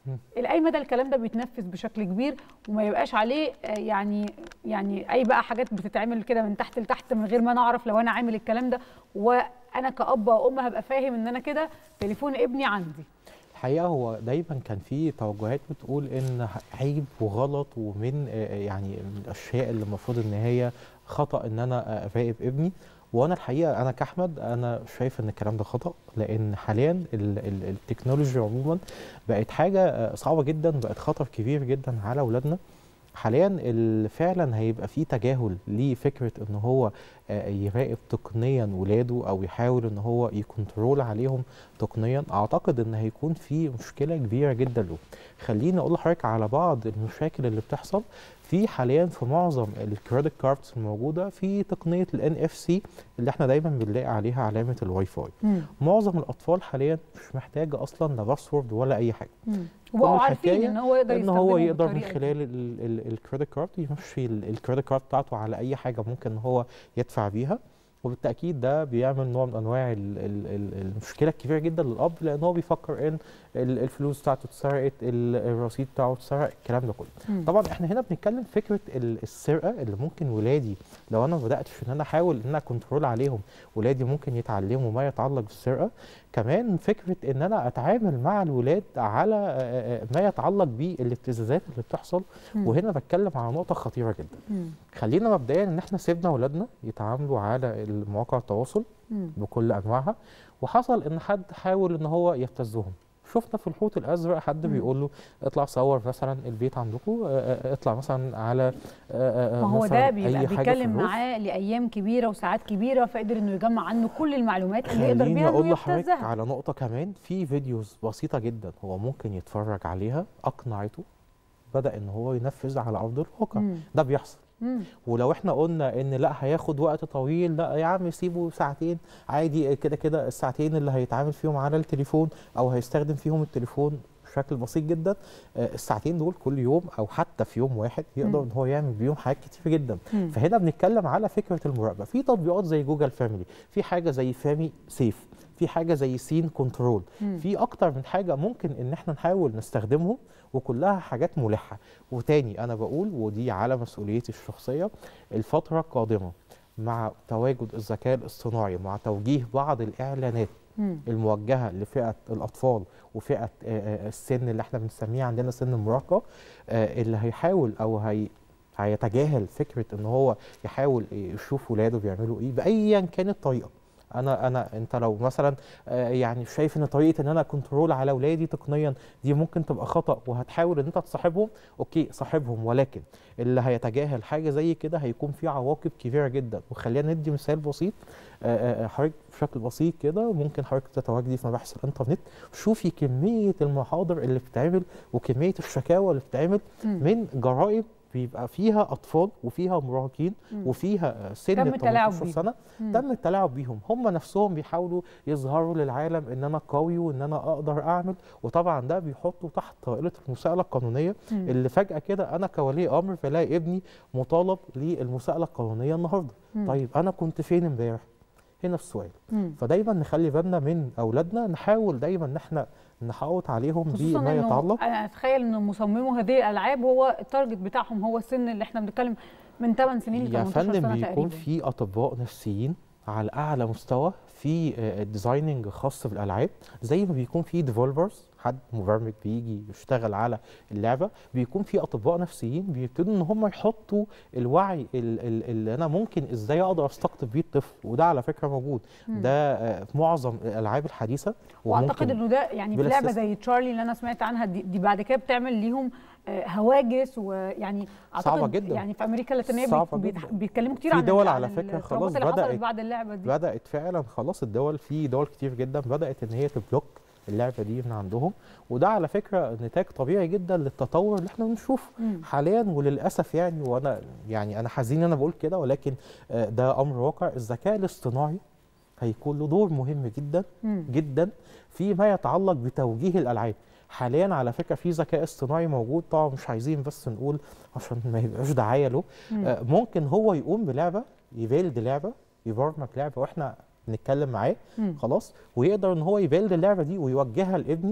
الى اي مدى الكلام ده بيتنفذ بشكل كبير وما يبقاش عليه آه، يعني يعني اي بقى حاجات بتتعمل كده من تحت لتحت من غير ما انا اعرف لو انا عامل الكلام ده وانا كاب او ام هبقى فاهم ان انا كده تليفون ابني عندي
الحقيقه هو دايما كان في توجهات بتقول ان عيب وغلط ومن آه، يعني من الاشياء اللي المفروض ان هي خطا ان انا آه، اراقب ابني وانا الحقيقه انا كاحمد انا شايف ان الكلام ده خطا لان حاليا ال- ال- التكنولوجيا عموما بقت حاجه آه، صعبه جدا بقت خطر كبير جدا على اولادنا حاليا ال- فعلا هيبقى في تجاهل لفكره ان هو آه، يراقب تقنيا ولاده او يحاول ان هو يكنترول عليهم تقنيا اعتقد ان هيكون في مشكله كبيره جدا له خليني اقول لحضرتك على بعض المشاكل اللي بتحصل في حاليا في معظم الكريدت كاردز الموجوده في تقنيه الان اف سي اللي احنا دايما بنلاقي عليها علامه الواي فاي
مم.
معظم الاطفال حاليا مش محتاجه اصلا لا باسورد ولا اي حاجه
مم.
كل
وبقوا عارفين
الحكاية
ان هو يقدر
ان هو
يستخدمه
يقدر من
بالطريقة دي.
خلال الكريدت كارد يمشي الكريدت كارد بتاعته على اي حاجه ممكن ان هو يدفع بيها وبالتاكيد ده بيعمل نوع من انواع ال- ال- ال- المشكله الكبيره جدا للاب لان هو بيفكر ان ال- الفلوس بتاعته اتسرقت ال- الرصيد بتاعه اتسرق الكلام ده كله
مم.
طبعا احنا هنا بنتكلم فكره ال- السرقه اللي ممكن ولادي لو انا ما بداتش ان انا احاول ان انا كنترول عليهم ولادي ممكن يتعلموا ما يتعلق بالسرقه كمان فكره ان انا اتعامل مع الولاد على آه، آه، ما يتعلق بالابتزازات اللي بتحصل
مم.
وهنا بتكلم على نقطه خطيره جدا
مم.
خلينا مبدئيا ان احنا سيبنا اولادنا يتعاملوا على مواقع التواصل
مم.
بكل انواعها وحصل ان حد حاول ان هو يبتزهم شفنا في الحوت الازرق حد
مم.
بيقول له اطلع صور مثلا البيت عندكم اطلع مثلا على آه، آه،
ما هو
مثلاً
ده بيبقى
أي حاجة في
بيتكلم
الروف.
معاه لايام كبيره وساعات كبيره فقدر انه يجمع عنه كل المعلومات اللي يقدر
خليني
بيها
اقول
انه
لحضرتك
يبتزها
على نقطه كمان في فيديوز بسيطه جدا هو ممكن يتفرج عليها اقنعته بدا ان هو ينفذ على ارض الواقع
مم.
ده بيحصل
مم.
ولو احنا قلنا ان لا هياخد وقت طويل لا يا عم سيبه ساعتين عادي كده كده الساعتين اللي هيتعامل فيهم على التليفون او هيستخدم فيهم التليفون بشكل بسيط جدا آه، الساعتين دول كل يوم او حتى في يوم واحد يقدر
مم.
ان هو يعمل بيهم حاجات كتير جدا
مم.
فهنا بنتكلم على فكره المراقبه في تطبيقات زي جوجل فاميلي في حاجه زي فامي سيف في حاجه زي سين كنترول
مم.
في اكتر من حاجه ممكن ان احنا نحاول نستخدمهم وكلها حاجات ملحه وتاني انا بقول ودي على مسؤوليتي الشخصيه الفتره القادمه مع تواجد الذكاء الاصطناعي مع توجيه بعض الاعلانات
مم.
الموجهه لفئه الاطفال وفئه آه، آه، السن اللي احنا بنسميه عندنا سن المراهقه آه، اللي هيحاول او هي هيتجاهل فكره ان هو يحاول يشوف ولاده بيعملوا ايه بايا كانت الطريقه انا انا انت لو مثلا آه، يعني شايف ان طريقه ان انا كنترول على اولادي تقنيا دي ممكن تبقى خطا وهتحاول ان انت تصاحبهم اوكي صاحبهم ولكن اللي هيتجاهل حاجه زي كده هيكون في عواقب كبيره جدا وخلينا ندي مثال بسيط آه، آه، حضرتك بشكل بسيط كده ممكن حضرتك تتواجدي في مباحث الانترنت شوفي كميه المحاضر اللي بتتعمل وكميه الشكاوى اللي بتتعمل
مم.
من جرائم بيبقى فيها اطفال وفيها مراهقين
مم.
وفيها سن
تم التلاعب
18
بيهم.
سنه
مم.
تم التلاعب بيهم هم نفسهم بيحاولوا يظهروا للعالم ان انا قوي وان انا اقدر اعمل وطبعا ده بيحطوا تحت طائله المساءله القانونيه
مم.
اللي فجاه كده انا كولي امر بلاقي ابني مطالب للمساءله القانونيه النهارده
مم.
طيب انا كنت فين امبارح هنا السؤال
مم.
فدايما نخلي بالنا من اولادنا نحاول دايما ان احنا نحاوط عليهم
خصوصا
بما
انه
يتعلق
انا اتخيل ان مصممو هذه الالعاب هو التارجت بتاعهم هو السن اللي احنا بنتكلم من 8 سنين ل
يا
18
فندم
سنه
بيكون
تقريبا
في اطباء نفسيين على اعلى مستوى في ديزايننج خاص بالالعاب زي ما بيكون في ديفولفرز حد مبرمج بيجي يشتغل على اللعبه بيكون في اطباء نفسيين بيبتدوا ان هم يحطوا الوعي ال- ال- اللي انا ممكن ازاي اقدر استقطب بيه الطفل وده على فكره موجود
مم.
ده آه، في معظم الالعاب الحديثه
واعتقد
وممكن
انه ده يعني في
بلا
لعبه
استثناء.
زي تشارلي اللي انا سمعت عنها دي, دي بعد كده بتعمل ليهم آه، هواجس ويعني اعتقد
صعبة جدا.
يعني في امريكا اللاتينيه
صعبة
بيت-
جدا.
بيتكلموا كتير
في
عن
دول
ال-
على
عن
فكرة
الترومات
خلاص
اللي حصلت
بدأت-
بعد اللعبه دي
بدات فعلا خلاص الدول في دول كتير جدا بدات ان هي تبلوك اللعبه دي من عندهم وده على فكره نتاج طبيعي جدا للتطور اللي احنا بنشوفه
مم.
حاليا وللاسف يعني وانا يعني انا حزين ان انا بقول كده ولكن آه، ده امر واقع الذكاء الاصطناعي هيكون له دور مهم جدا
مم.
جدا فيما يتعلق بتوجيه الالعاب حاليا على فكره في ذكاء اصطناعي موجود طبعا مش عايزين بس نقول عشان ما يبقاش دعايه له
مم.
آه، ممكن هو يقوم بلعبه يبيلد لعبه يبرمج لعبه واحنا نتكلم معاه
مم.
خلاص ويقدر ان هو يبيلد اللعبه دي ويوجهها لابني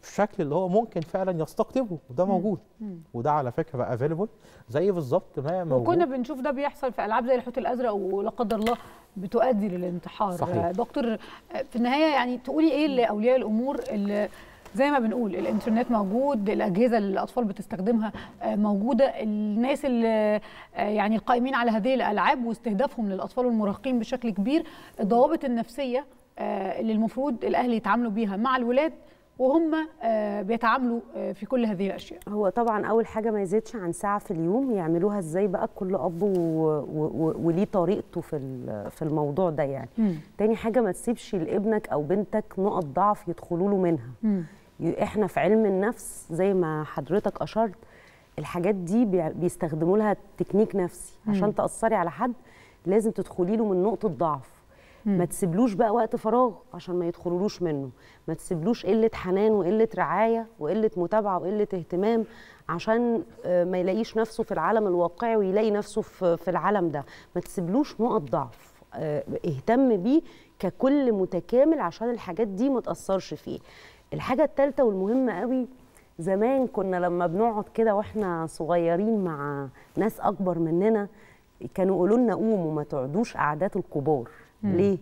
بالشكل اللي هو ممكن فعلا يستقطبه وده موجود
مم.
وده على فكره بقى افيلبل زي بالظبط ما موجود
وكنا بنشوف ده بيحصل في العاب زي الحوت الازرق ولا قدر الله بتؤدي للانتحار
صحيح.
دكتور في النهايه يعني تقولي ايه لاولياء الامور اللي زي ما بنقول الانترنت موجود الاجهزه اللي الاطفال بتستخدمها آه، موجوده الناس اللي آه، يعني القائمين على هذه الالعاب واستهدافهم للاطفال والمراهقين بشكل كبير الضوابط النفسيه آه، اللي المفروض الاهل يتعاملوا بيها مع الولاد وهم آه، بيتعاملوا آه، في كل هذه الاشياء
هو طبعا اول حاجه ما يزيدش عن ساعه في اليوم يعملوها ازاي بقى كل اب و... و... و... وليه طريقته في ال- في الموضوع ده يعني
مم.
تاني حاجه ما تسيبش لابنك او بنتك نقط ضعف يدخلوا له منها
مم.
ي- احنا في علم النفس زي ما حضرتك اشرت الحاجات دي بيع- بيستخدموا لها تكنيك نفسي
مم.
عشان تاثري على حد لازم تدخلي له من نقطه ضعف
مم.
ما تسيبلوش بقى وقت فراغ عشان ما يدخلولوش منه ما تسيبلوش قله حنان وقله رعايه وقله متابعه وقله اهتمام عشان آه، ما يلاقيش نفسه في العالم الواقعي ويلاقي نفسه في في العالم ده ما تسيبلوش نقط ضعف آه، اهتم بيه ككل متكامل عشان الحاجات دي ما تاثرش فيه الحاجه الثالثه والمهمه قوي زمان كنا لما بنقعد كده واحنا صغيرين مع ناس اكبر مننا كانوا يقولوا لنا قوموا ما تقعدوش قعدات الكبار
مم.
ليه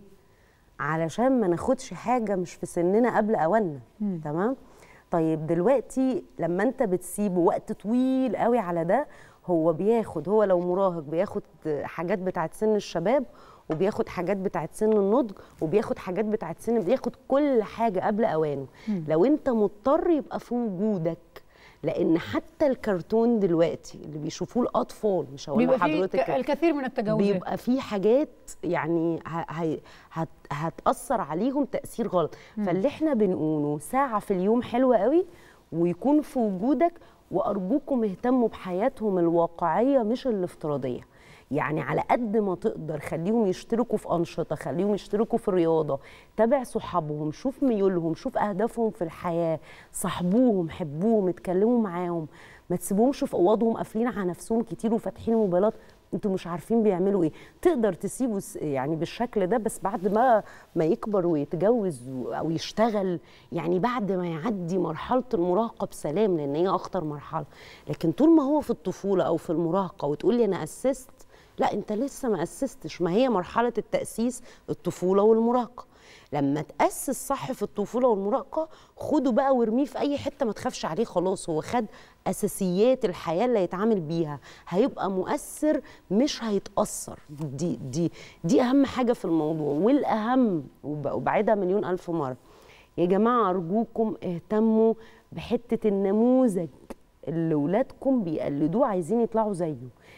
علشان ما ناخدش حاجه مش في سننا قبل اواننا
مم.
تمام طيب دلوقتي لما انت بتسيبه وقت طويل قوي على ده هو بياخد هو لو مراهق بياخد حاجات بتاعت سن الشباب وبياخد حاجات بتاعت سن النضج وبياخد حاجات بتاعت سن بياخد كل حاجه قبل اوانه
مم.
لو انت مضطر يبقى في وجودك لان حتى الكرتون دلوقتي اللي بيشوفوه الاطفال مش هقول
بيبقى فيه
لحضرتك
ك- الكثير من التجاوزات
بيبقى في حاجات يعني ه- هي- هت هتأثر عليهم تأثير غلط
مم.
فاللي احنا بنقوله ساعة في اليوم حلوة قوي ويكون في وجودك وأرجوكم اهتموا بحياتهم الواقعية مش الافتراضية يعني على قد ما تقدر خليهم يشتركوا في أنشطة خليهم يشتركوا في الرياضة تابع صحابهم شوف ميولهم شوف أهدافهم في الحياة صاحبوهم حبوهم اتكلموا معاهم ما تسيبوهمش في اوضهم قافلين على نفسهم كتير وفاتحين موبايلات انتوا مش عارفين بيعملوا ايه تقدر تسيبه س- يعني بالشكل ده بس بعد ما ما يكبر ويتجوز و- او يشتغل يعني بعد ما يعدي مرحله المراهقه بسلام لان هي اخطر مرحله لكن طول ما هو في الطفوله او في المراهقه وتقول لي انا اسست لا انت لسه ما اسستش ما هي مرحله التاسيس الطفوله والمراهقه لما تأسس صح في الطفولة والمراهقة خده بقى وارميه في أي حتة ما تخافش عليه خلاص هو خد أساسيات الحياة اللي هيتعامل بيها هيبقى مؤثر مش هيتأثر دي دي دي أهم حاجة في الموضوع والأهم وب- وبعيدها مليون ألف مرة يا جماعة أرجوكم اهتموا بحتة النموذج اللي ولادكم بيقلدوه عايزين يطلعوا زيه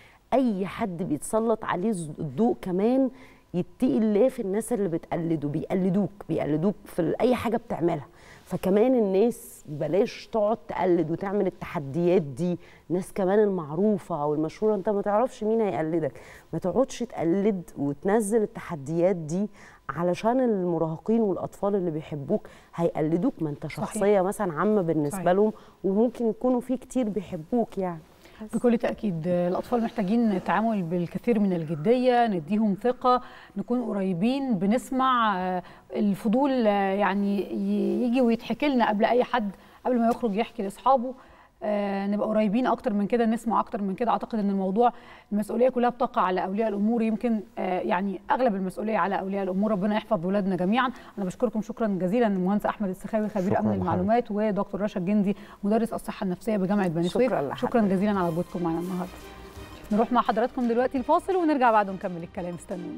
اي حد بيتسلط عليه ز- الضوء كمان يتقي الله في الناس اللي بتقلده بيقلدوك بيقلدوك في ال- اي حاجه بتعملها فكمان الناس بلاش تقعد تقلد وتعمل التحديات دي الناس كمان المعروفه او المشهوره انت ما تعرفش مين هيقلدك ما تقعدش تقلد وتنزل التحديات دي علشان المراهقين والاطفال اللي بيحبوك هيقلدوك ما انت
صحيح.
شخصيه مثلا عامه بالنسبه
صحيح.
لهم وممكن يكونوا في كتير بيحبوك يعني
بكل تأكيد الأطفال محتاجين تعامل بالكثير من الجدية نديهم ثقة نكون قريبين بنسمع آه، الفضول آه، يعني ي- يجي ويتحكي لنا قبل أي حد قبل ما يخرج يحكي لأصحابه آه، نبقى قريبين أكتر من كده نسمع أكتر من كده أعتقد أن الموضوع المسؤولية كلها بتقع على أولياء الأمور يمكن آه، يعني أغلب المسؤولية على أولياء الأمور ربنا يحفظ ولادنا جميعا أنا بشكركم شكرا جزيلا المهندس أحمد السخاوي خبير
شكراً
أمن
لحضرتك.
المعلومات ودكتور رشا الجندي مدرس الصحة النفسية بجامعة بني
شكراً
سويف
لحضرتك.
شكرا جزيلا على وجودكم معنا النهارده نروح مع حضراتكم دلوقتي الفاصل ونرجع بعده نكمل الكلام استنونا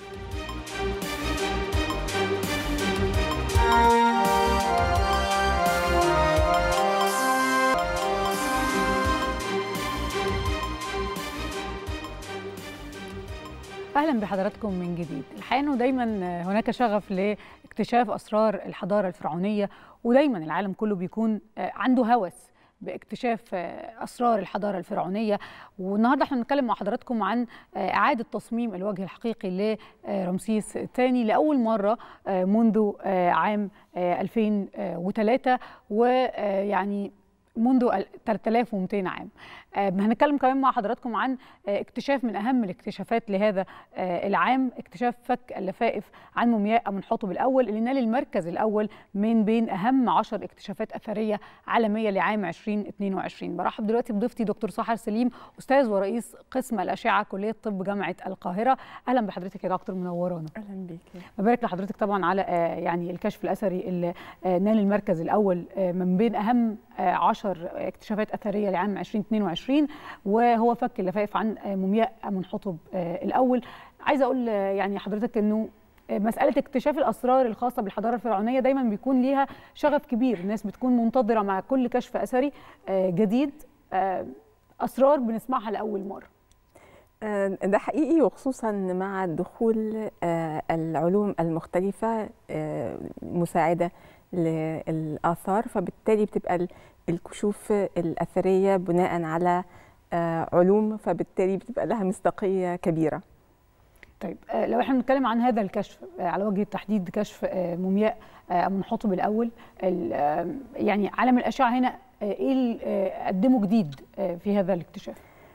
اهلا بحضراتكم من جديد الحقيقه انه دايما هناك شغف لاكتشاف اسرار الحضاره الفرعونيه ودايما العالم كله بيكون عنده هوس باكتشاف اسرار الحضاره الفرعونيه والنهارده احنا بنتكلم مع حضراتكم عن اعاده تصميم الوجه الحقيقي لرمسيس الثاني لاول مره منذ عام 2003 ويعني منذ 3200 عام هنتكلم كمان مع حضراتكم عن اكتشاف من اهم الاكتشافات لهذا العام اكتشاف فك اللفائف عن مومياء منحطب الاول اللي نال المركز الاول من بين اهم 10 اكتشافات اثريه عالميه لعام 2022 برحب دلوقتي بضيفتي دكتور سحر سليم استاذ ورئيس قسم الاشعه كليه طب جامعه القاهره اهلا بحضرتك يا دكتور منورانا
اهلا بيك
مبارك لحضرتك طبعا على يعني الكشف الاثري اللي نال المركز الاول من بين اهم 10 اكتشافات اثريه لعام 2022 وهو فك اللفائف عن مومياء منحطب الاول عايزه اقول يعني حضرتك انه مساله اكتشاف الاسرار الخاصه بالحضاره الفرعونيه دايما بيكون ليها شغف كبير الناس بتكون منتظره مع كل كشف اثري جديد اسرار بنسمعها لاول مره
ده حقيقي وخصوصا مع دخول العلوم المختلفة مساعدة للآثار فبالتالي بتبقى الكشوف الأثرية بناء على علوم فبالتالي بتبقى لها مصداقية كبيرة
طيب لو احنا بنتكلم عن هذا الكشف على وجه التحديد كشف مومياء منحطب الأول يعني عالم الأشعة هنا ايه اللي قدمه جديد في هذا الاكتشاف؟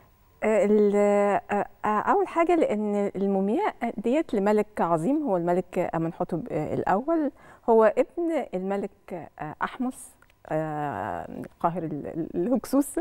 اول حاجه لان المومياء ديت لملك عظيم هو الملك امنحتب الاول هو ابن الملك احمس قاهر الهكسوس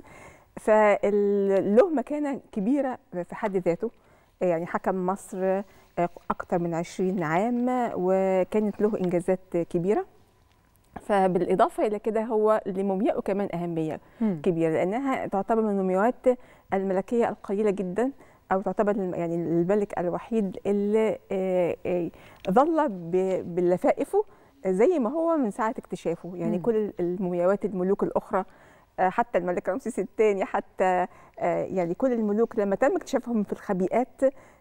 فله مكانه كبيره في حد ذاته يعني حكم مصر اكثر من 20 عام وكانت له انجازات كبيره فبالاضافه الى كده هو لموميائه كمان اهميه م. كبيره لانها تعتبر من المومياوات الملكيه القليله جدا او تعتبر يعني الملك الوحيد اللي ظل بلفائفه زي ما هو من ساعه اكتشافه يعني م. كل المومياوات الملوك الاخرى حتى الملك رمسيس الثاني حتى يعني كل الملوك لما تم اكتشافهم في الخبيئات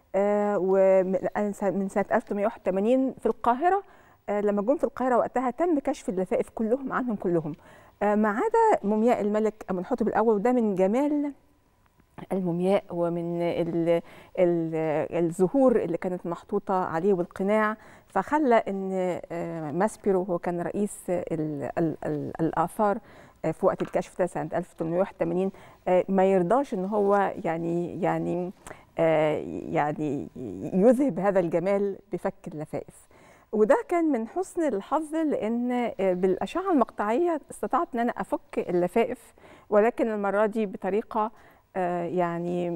ومن سنه 1881 في القاهره لما جم في القاهره وقتها تم كشف اللفائف كلهم عنهم كلهم ما عدا مومياء الملك امنحتب الاول وده من جمال المومياء ومن ال ال الزهور اللي كانت محطوطه عليه والقناع فخلى ان ماسبيرو هو كان رئيس ال ال ال الاثار في وقت الكشف ده سنه 1881 ما يرضاش ان هو يعني يعني يعني يذهب هذا الجمال بفك اللفائف وده كان من حسن الحظ لان بالاشعه المقطعيه استطعت ان انا افك اللفائف ولكن المره دي بطريقه يعني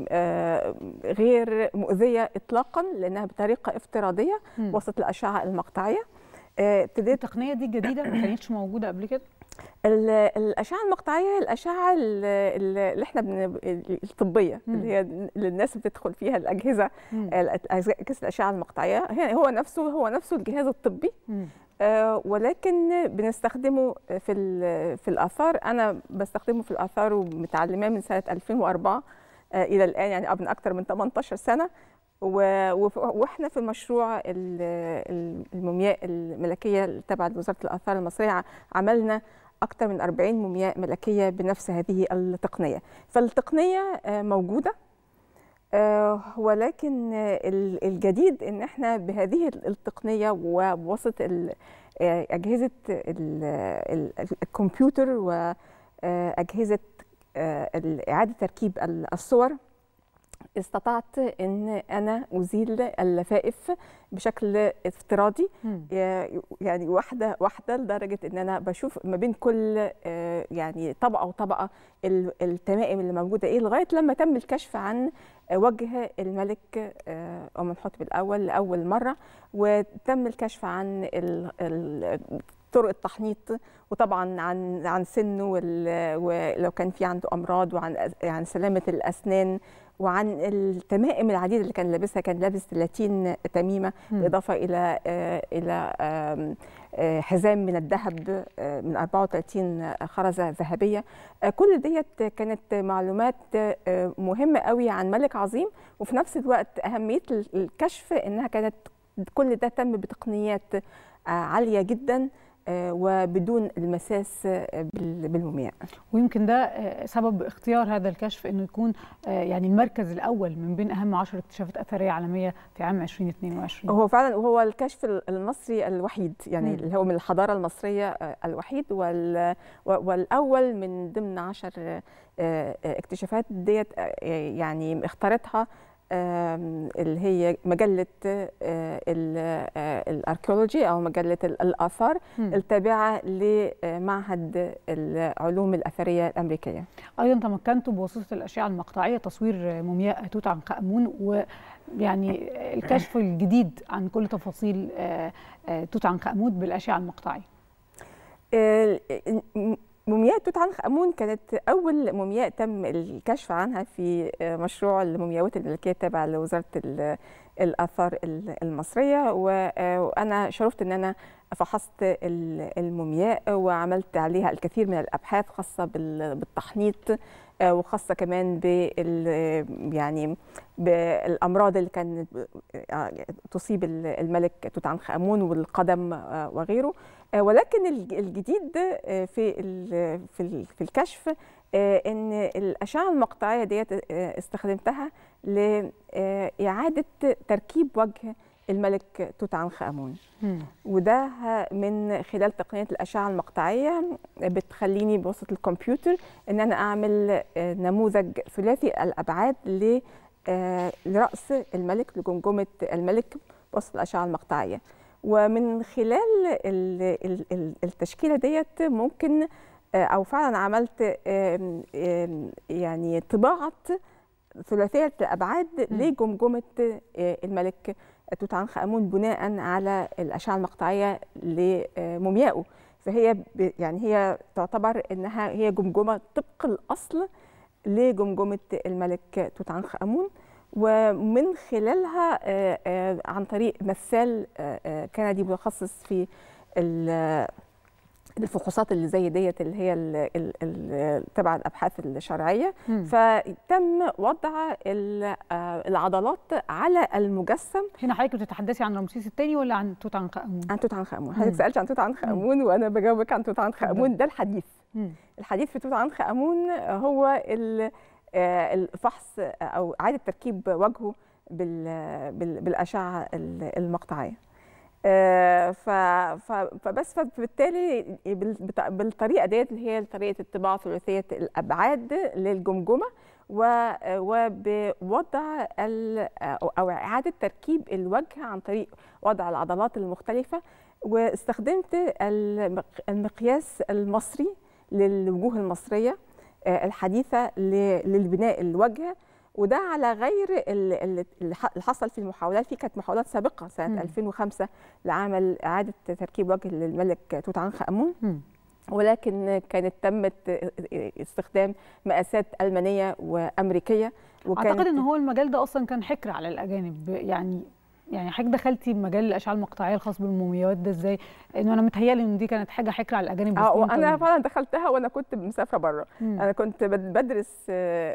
غير مؤذيه اطلاقا لانها بطريقه افتراضيه وسط الاشعه المقطعيه
ابتديت التقنيه دي جديده ما كانتش موجوده قبل كده
الاشعه المقطعيه الاشعه اللي احنا الطبيه اللي هي اللي الناس بتدخل فيها الاجهزه اجهزه الاشعه المقطعيه هو نفسه هو نفسه الجهاز الطبي آه ولكن بنستخدمه في في الاثار انا بستخدمه في الاثار ومتعلماه من سنه 2004 آه الى الان يعني من اكثر من 18 سنه واحنا في مشروع المومياء الملكيه تبع وزاره الاثار المصريه عملنا اكثر من 40 مومياء ملكيه بنفس هذه التقنيه فالتقنيه موجوده ولكن الجديد ان احنا بهذه التقنيه وبواسط اجهزه الكمبيوتر واجهزه اعاده تركيب الصور استطعت ان انا ازيل اللفائف بشكل افتراضي يعني واحده واحده لدرجه ان انا بشوف ما بين كل يعني طبقه وطبقه التمائم اللي موجوده ايه لغايه لما تم الكشف عن وجه الملك امنحتب الاول لاول مره وتم الكشف عن طرق التحنيط وطبعا عن عن سنه ولو كان في عنده امراض وعن عن سلامه الاسنان وعن التمائم العديده اللي كان لابسها كان لابس 30 تميمه بالاضافه الى الى حزام من الذهب من 34 خرزه ذهبيه كل ديت كانت معلومات مهمه قوي عن ملك عظيم وفي نفس الوقت اهميه الكشف انها كانت كل ده تم بتقنيات عاليه جدا وبدون المساس بالمومياء
ويمكن ده سبب اختيار هذا الكشف انه يكون يعني المركز الاول من بين اهم 10 اكتشافات اثريه عالميه في عام 2022
هو فعلا وهو الكشف المصري الوحيد يعني اللي هو من الحضاره المصريه الوحيد والاول من ضمن 10 اكتشافات ديت يعني اختارتها اللي هي مجلة الأركيولوجي أو مجلة الآثار م. التابعة لمعهد العلوم الأثرية الأمريكية
أيضا تمكنتوا بواسطة الأشعة المقطعية تصوير مومياء توت عنخ آمون ويعني الكشف الجديد عن كل تفاصيل توت عنخ آمون بالأشعة المقطعية
مومياء توت عنخ امون كانت اول مومياء تم الكشف عنها في مشروع المومياوات الملكيه التابع لوزاره الاثار المصريه وانا شرفت ان انا فحصت المومياء وعملت عليها الكثير من الابحاث خاصه بالتحنيط وخاصه كمان بال يعني بالامراض اللي كانت تصيب الملك توت عنخ امون والقدم وغيره ولكن الجديد في في في الكشف ان الاشعه المقطعيه ديت استخدمتها لاعاده تركيب وجه الملك توت عنخ امون وده من خلال تقنيه الاشعه المقطعيه بتخليني بواسطه الكمبيوتر ان انا اعمل نموذج ثلاثي الابعاد لراس الملك لجمجمه الملك بواسطه الاشعه المقطعيه ومن خلال التشكيله ديت ممكن او فعلا عملت يعني طباعه ثلاثيه الابعاد لجمجمه الملك توت عنخ امون بناء على الاشعه المقطعيه لموميائه فهي يعني هي تعتبر انها هي جمجمه طبق الاصل لجمجمه الملك توت عنخ امون ومن خلالها عن طريق مثال كندي متخصص في الفحوصات اللي زي ديت اللي هي تبع الابحاث الشرعيه م. فتم وضع العضلات على المجسم
هنا حضرتك بتتحدثي عن رمسيس الثاني ولا عن توت عنخ امون
عن توت عنخ امون حضرتك سالت عن توت عنخ امون وانا بجاوبك عن توت عنخ امون ده الحديث م. الحديث في توت عنخ امون هو الفحص او اعاده تركيب وجهه بالاشعه المقطعيه فبس فبالتالي بالطريقه ديت اللي هي طريقه الطباعه ثلاثيه الابعاد للجمجمه وبوضع او اعاده تركيب الوجه عن طريق وضع العضلات المختلفه واستخدمت المقياس المصري للوجوه المصريه الحديثه للبناء الوجه وده على غير اللي حصل في المحاولات في كانت محاولات سابقه سنه م. 2005 لعمل اعاده تركيب وجه للملك توت عنخ امون م. ولكن كانت تمت استخدام مقاسات المانيه وامريكيه
وكانت اعتقد ان هو المجال ده اصلا كان حكر على الاجانب يعني يعني حضرتك دخلتي مجال الاشعه المقطعيه الخاص بالمومياوات ده ازاي؟ انه انا متهيألي ان دي كانت حاجه حكر على الاجانب
اه وانا فعلا دخلتها وانا كنت مسافره بره انا كنت بدرس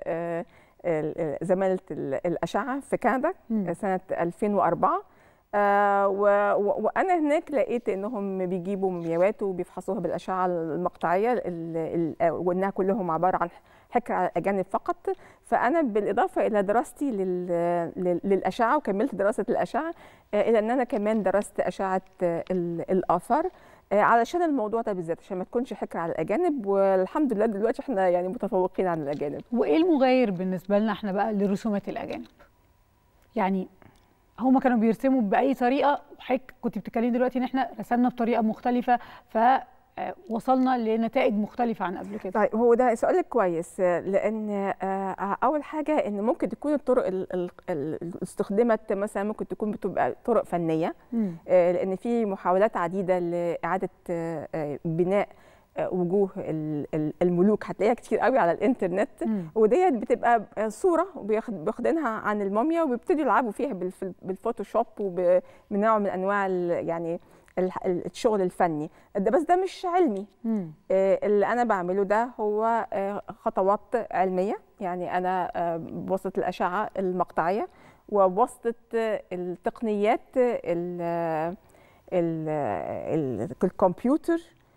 زماله الاشعه في كندا م. سنه 2004 آه وانا هناك لقيت انهم بيجيبوا مومياوات وبيفحصوها بالاشعه المقطعيه وانها كلهم عباره عن حكر على الاجانب فقط فانا بالاضافه الى دراستي للاشعه وكملت دراسه الاشعه آه الى ان انا كمان درست اشعه الاثار علشان الموضوع ده بالذات عشان ما تكونش حكر على الاجانب والحمد لله دلوقتي احنا يعني متفوقين عن الاجانب
وايه المغاير بالنسبه لنا احنا بقى لرسومات الاجانب يعني هما كانوا بيرسموا باي طريقه وحضرتك كنت بتتكلمي دلوقتي ان احنا رسمنا بطريقه مختلفه ف وصلنا لنتائج مختلفه عن قبل كده
طيب هو ده سؤالك كويس لان اول حاجه ان ممكن تكون الطرق اللي استخدمت مثلا ممكن تكون بتبقى طرق فنيه م. لان في محاولات عديده لاعاده بناء وجوه الملوك هتلاقيها كتير قوي على الانترنت وديت بتبقى صوره بياخدينها عن الموميا وبيبتدوا يلعبوا فيها بالفوتوشوب وبنوع من انواع يعني الشغل الفني ده بس ده مش علمي مم. اللي انا بعمله ده هو خطوات علميه يعني انا بواسطه الاشعه المقطعيه وبواسطه التقنيات الكمبيوتر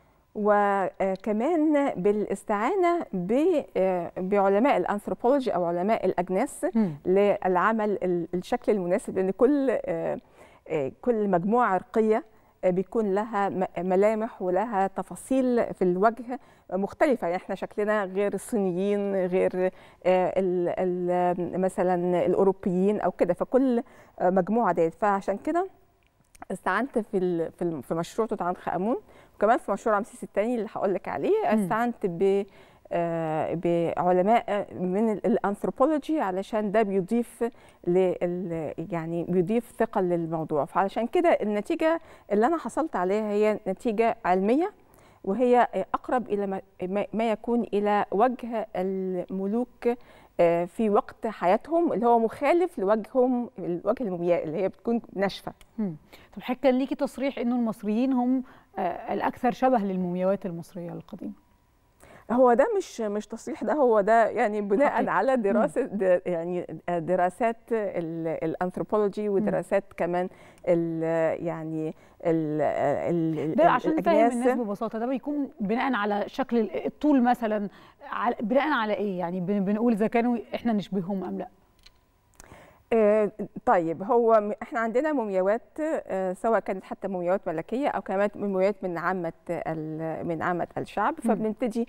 وكمان بالاستعانه بعلماء الانثروبولوجي او علماء الاجناس للعمل الشكل المناسب لان كل كل مجموعه عرقيه بيكون لها ملامح ولها تفاصيل في الوجه مختلفة يعني احنا شكلنا غير الصينيين غير ال ال مثلا الأوروبيين أو كده فكل مجموعة ديت فعشان كده استعنت في في مشروع توت عنخ آمون وكمان في مشروع رمسيس الثاني اللي هقول لك عليه استعنت ب بعلماء من الانثروبولوجي علشان ده بيضيف لل يعني بيضيف ثقه للموضوع فعلشان كده النتيجه اللي انا حصلت عليها هي نتيجه علميه وهي اقرب الى ما يكون الى وجه الملوك في وقت حياتهم اللي هو مخالف لوجههم وجه المومياء اللي هي بتكون ناشفه.
طب حضرتك كان ليكي تصريح انه المصريين هم الاكثر شبه للمومياوات المصريه القديمه.
هو ده مش مش تصريح ده هو ده يعني بناء حقيقي. على دراسه د يعني دراسات الانثروبولوجي ودراسات م. كمان ال يعني ال ال
ده عشان نفهم الناس ببساطه ده بيكون بناء على شكل الطول مثلا بناء على ايه يعني بنقول اذا كانوا احنا نشبههم ام لا
طيب هو احنا عندنا مومياوات سواء كانت حتى مومياوات ملكيه او كانت مومياوات من عامه من عامه الشعب فبنبتدي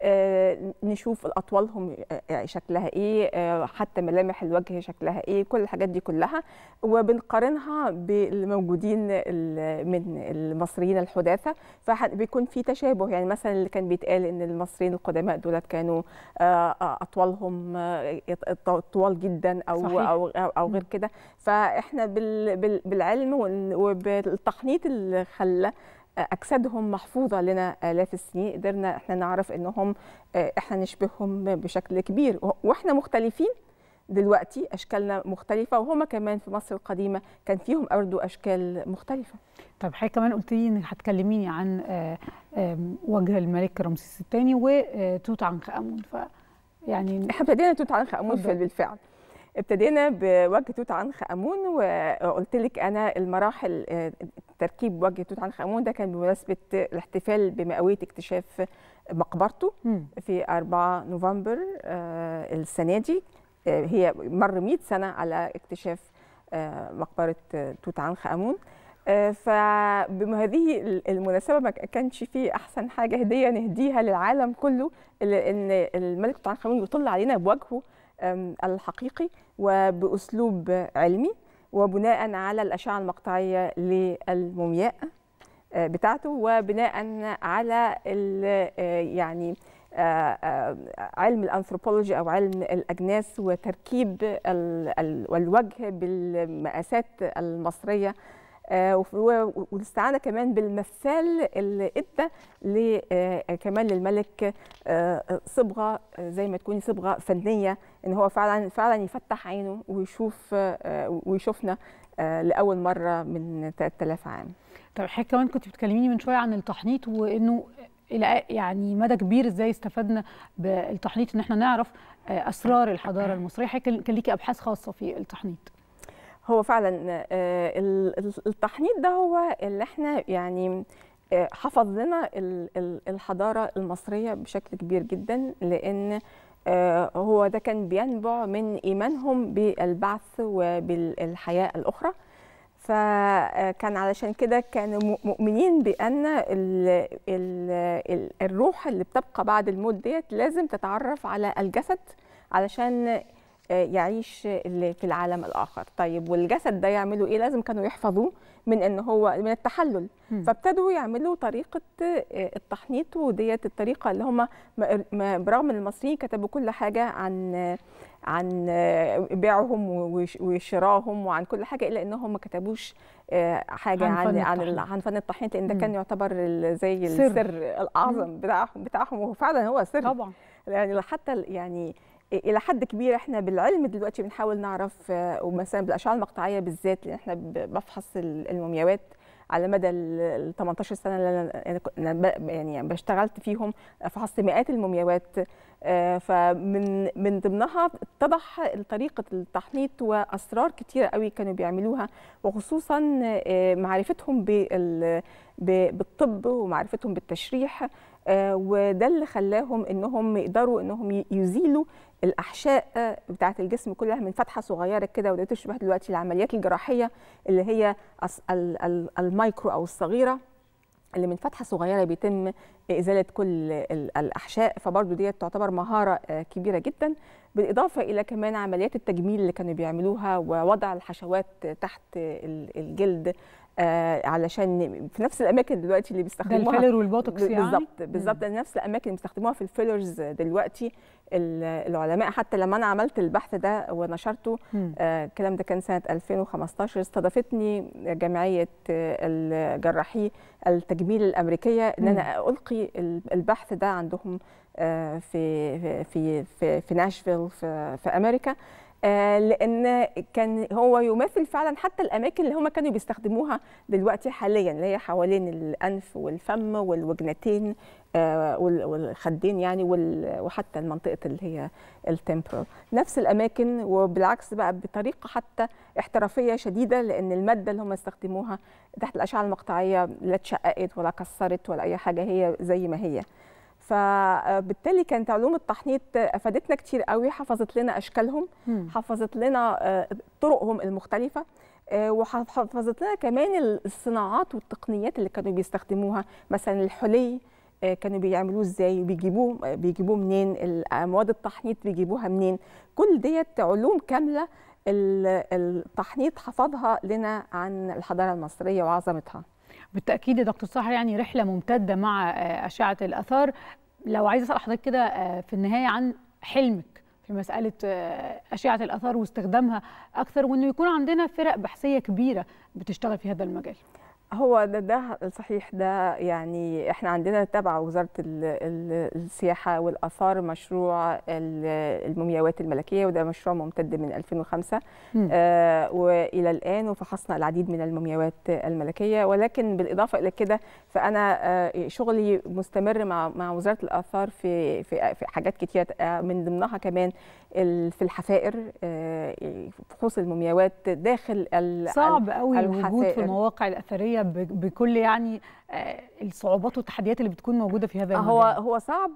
نشوف اطوالهم شكلها ايه حتى ملامح الوجه شكلها ايه كل الحاجات دي كلها وبنقارنها بالموجودين من المصريين الحداثه فبيكون في تشابه يعني مثلا اللي كان بيتقال ان المصريين القدماء دولت كانوا اطوالهم طوال جدا او صحيح. او او غير كده فاحنا بالعلم وبالتقنيت اللي خلى اجسادهم محفوظه لنا الاف السنين قدرنا احنا نعرف انهم احنا نشبههم بشكل كبير واحنا مختلفين دلوقتي اشكالنا مختلفه وهم كمان في مصر القديمه كان فيهم برضه اشكال مختلفه
طب حضرتك كمان قلت لي انك هتكلميني عن وجه الملك رمسيس الثاني وتوت عنخ امون ف
يعني احنا ابتدينا توت عنخ امون بالفعل ابتدينا بوجه توت عنخ امون وقلت لك انا المراحل تركيب وجه توت عنخ امون ده كان بمناسبه الاحتفال بمئويه اكتشاف مقبرته في 4 نوفمبر السنه دي هي مر 100 سنه على اكتشاف مقبره توت عنخ امون فبهذه المناسبه ما كانش في احسن حاجه هديه نهديها للعالم كله ان الملك توت عنخ امون يطل علينا بوجهه الحقيقي وباسلوب علمي وبناء على الاشعه المقطعيه للمومياء بتاعته وبناء على يعني علم الانثروبولوجي او علم الاجناس وتركيب الوجه بالمقاسات المصريه والاستعانه كمان بالمثال اللي ادى كمان للملك صبغه زي ما تكوني صبغه فنيه ان هو فعلا فعلا يفتح عينه ويشوف ويشوفنا لاول مره من 3000 عام.
طب حضرتك كمان كنت بتكلميني من شويه عن التحنيط وانه الى يعني مدى كبير ازاي استفدنا بالتحنيط ان احنا نعرف اسرار الحضاره المصريه كان ليكي ابحاث خاصه في التحنيط.
هو فعلا التحنيط ده هو اللي احنا يعني حفظ لنا الحضاره المصريه بشكل كبير جدا لان هو ده كان بينبع من ايمانهم بالبعث وبالحياه الاخرى فكان علشان كده كانوا مؤمنين بان ال ال ال الروح اللي بتبقى بعد الموت ديت لازم تتعرف على الجسد علشان يعيش في العالم الاخر طيب والجسد ده يعملوا ايه لازم كانوا يحفظوه من ان هو من التحلل م. فابتدوا يعملوا طريقه التحنيط وديت الطريقه اللي هم برغم ان المصريين كتبوا كل حاجه عن عن بيعهم وشراهم وعن كل حاجه الا انهم ما كتبوش حاجه عن عن عن فن التحنيط لان ده كان يعتبر زي
سر.
السر الاعظم بتاعهم بتاعهم وهو فعلا هو سر
طبعا
يعني حتى يعني الى حد كبير احنا بالعلم دلوقتي بنحاول نعرف ومثلا بالاشعه المقطعيه بالذات لان احنا بفحص المومياوات على مدى ال 18 سنه اللي انا يعني اشتغلت فيهم فحصت مئات المومياوات فمن من ضمنها اتضح طريقه التحنيط واسرار كتيره قوي كانوا بيعملوها وخصوصا معرفتهم بالطب ومعرفتهم بالتشريح وده اللي خلاهم انهم يقدروا انهم يزيلوا الاحشاء بتاعه الجسم كلها من فتحه صغيره كده وده تشبه دلوقتي العمليات الجراحيه اللي هي المايكرو او الصغيره اللي من فتحه صغيره بيتم ازاله كل الاحشاء فبرضه ديت تعتبر مهاره كبيره جدا بالاضافه الى كمان عمليات التجميل اللي كانوا بيعملوها ووضع الحشوات تحت الجلد آه علشان في نفس الاماكن دلوقتي اللي بيستخدموها
ده الفيلر والبوتوكس يعني
بالظبط بالظبط نفس الاماكن اللي بيستخدموها في الفيلرز دلوقتي العلماء حتى لما انا عملت البحث ده ونشرته آه الكلام ده كان سنه 2015 استضافتني جمعيه الجراحي التجميل الامريكيه ان انا القي البحث ده عندهم آه في في في في ناشفيل في, في امريكا آه لان كان هو يماثل فعلا حتى الاماكن اللي هم كانوا بيستخدموها دلوقتي حاليا اللي هي حوالين الانف والفم والوجنتين آه والخدين يعني وحتى المنطقه اللي هي التمبرال نفس الاماكن وبالعكس بقى بطريقه حتى احترافيه شديده لان الماده اللي هم استخدموها تحت الاشعه المقطعيه لا اتشققت ولا كسرت ولا اي حاجه هي زي ما هي فبالتالي كانت علوم التحنيط افادتنا كتير قوي حفظت لنا اشكالهم م. حفظت لنا طرقهم المختلفه وحفظت لنا كمان الصناعات والتقنيات اللي كانوا بيستخدموها مثلا الحلي كانوا بيعملوه ازاي بيجيبوه بيجيبوه منين مواد التحنيط بيجيبوها منين كل ديت علوم كامله التحنيط حفظها لنا عن الحضاره المصريه وعظمتها
بالتاكيد يا دكتور سحر يعني رحله ممتده مع اشعه الاثار لو عايزه اسال حضرتك كده في النهايه عن حلمك في مساله اشعه الاثار واستخدامها اكثر وانه يكون عندنا فرق بحثيه كبيره بتشتغل في هذا المجال
هو ده ده صحيح ده يعني احنا عندنا تبع وزاره ال ال السياحه والاثار مشروع المومياوات الملكيه وده مشروع ممتد من 2005 آه والى الان وفحصنا العديد من المومياوات الملكيه ولكن بالاضافه الى كده فانا آه شغلي مستمر مع مع وزاره الاثار في في, في حاجات كتير آه من ضمنها كمان في الحفائر فحوص المومياوات داخل
صعب قوي الوجود في المواقع الاثريه بكل يعني الصعوبات والتحديات اللي بتكون موجوده في هذا المجال
هو هو صعب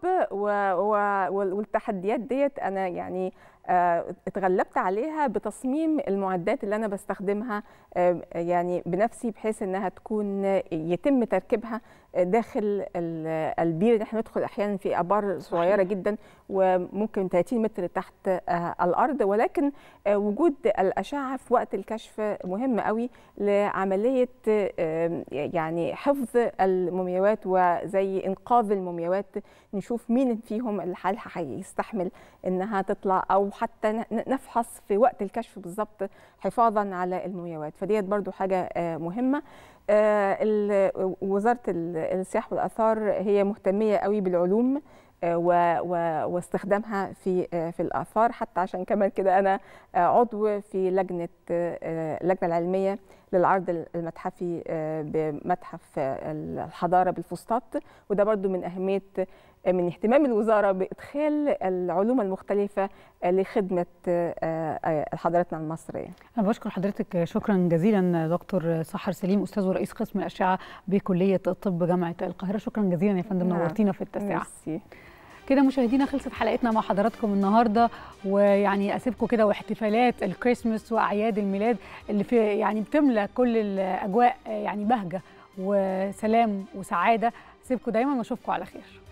والتحديات ديت انا يعني اتغلبت عليها بتصميم المعدات اللي انا بستخدمها يعني بنفسي بحيث انها تكون يتم تركيبها داخل البير احنا ندخل احيانا في ابار صغيره جدا وممكن 30 متر تحت الارض ولكن وجود الاشعه في وقت الكشف مهم قوي لعمليه يعني حفظ المومياوات وزي انقاذ المومياوات نشوف مين فيهم اللي حالها هيستحمل انها تطلع او حتى نفحص في وقت الكشف بالظبط حفاظا على المومياوات فديت برضو حاجه مهمه وزاره السياحه والاثار هي مهتميه قوي بالعلوم واستخدامها في في الاثار حتى عشان كمان كده انا عضو في لجنه اللجنه العلميه للعرض المتحفي بمتحف الحضاره بالفسطاط وده برضو من اهميه من اهتمام الوزاره بادخال العلوم المختلفه لخدمه حضارتنا المصريه.
انا بشكر حضرتك شكرا جزيلا دكتور سحر سليم استاذ ورئيس قسم الاشعه بكليه الطب جامعه القاهره شكرا جزيلا يا فندم نورتينا في التاسعه. كده مشاهدينا خلصت حلقتنا مع حضراتكم النهارده ويعني اسيبكم كده واحتفالات الكريسماس واعياد الميلاد اللي في يعني بتملى كل الاجواء يعني بهجه وسلام وسعاده اسيبكم دايما واشوفكم على خير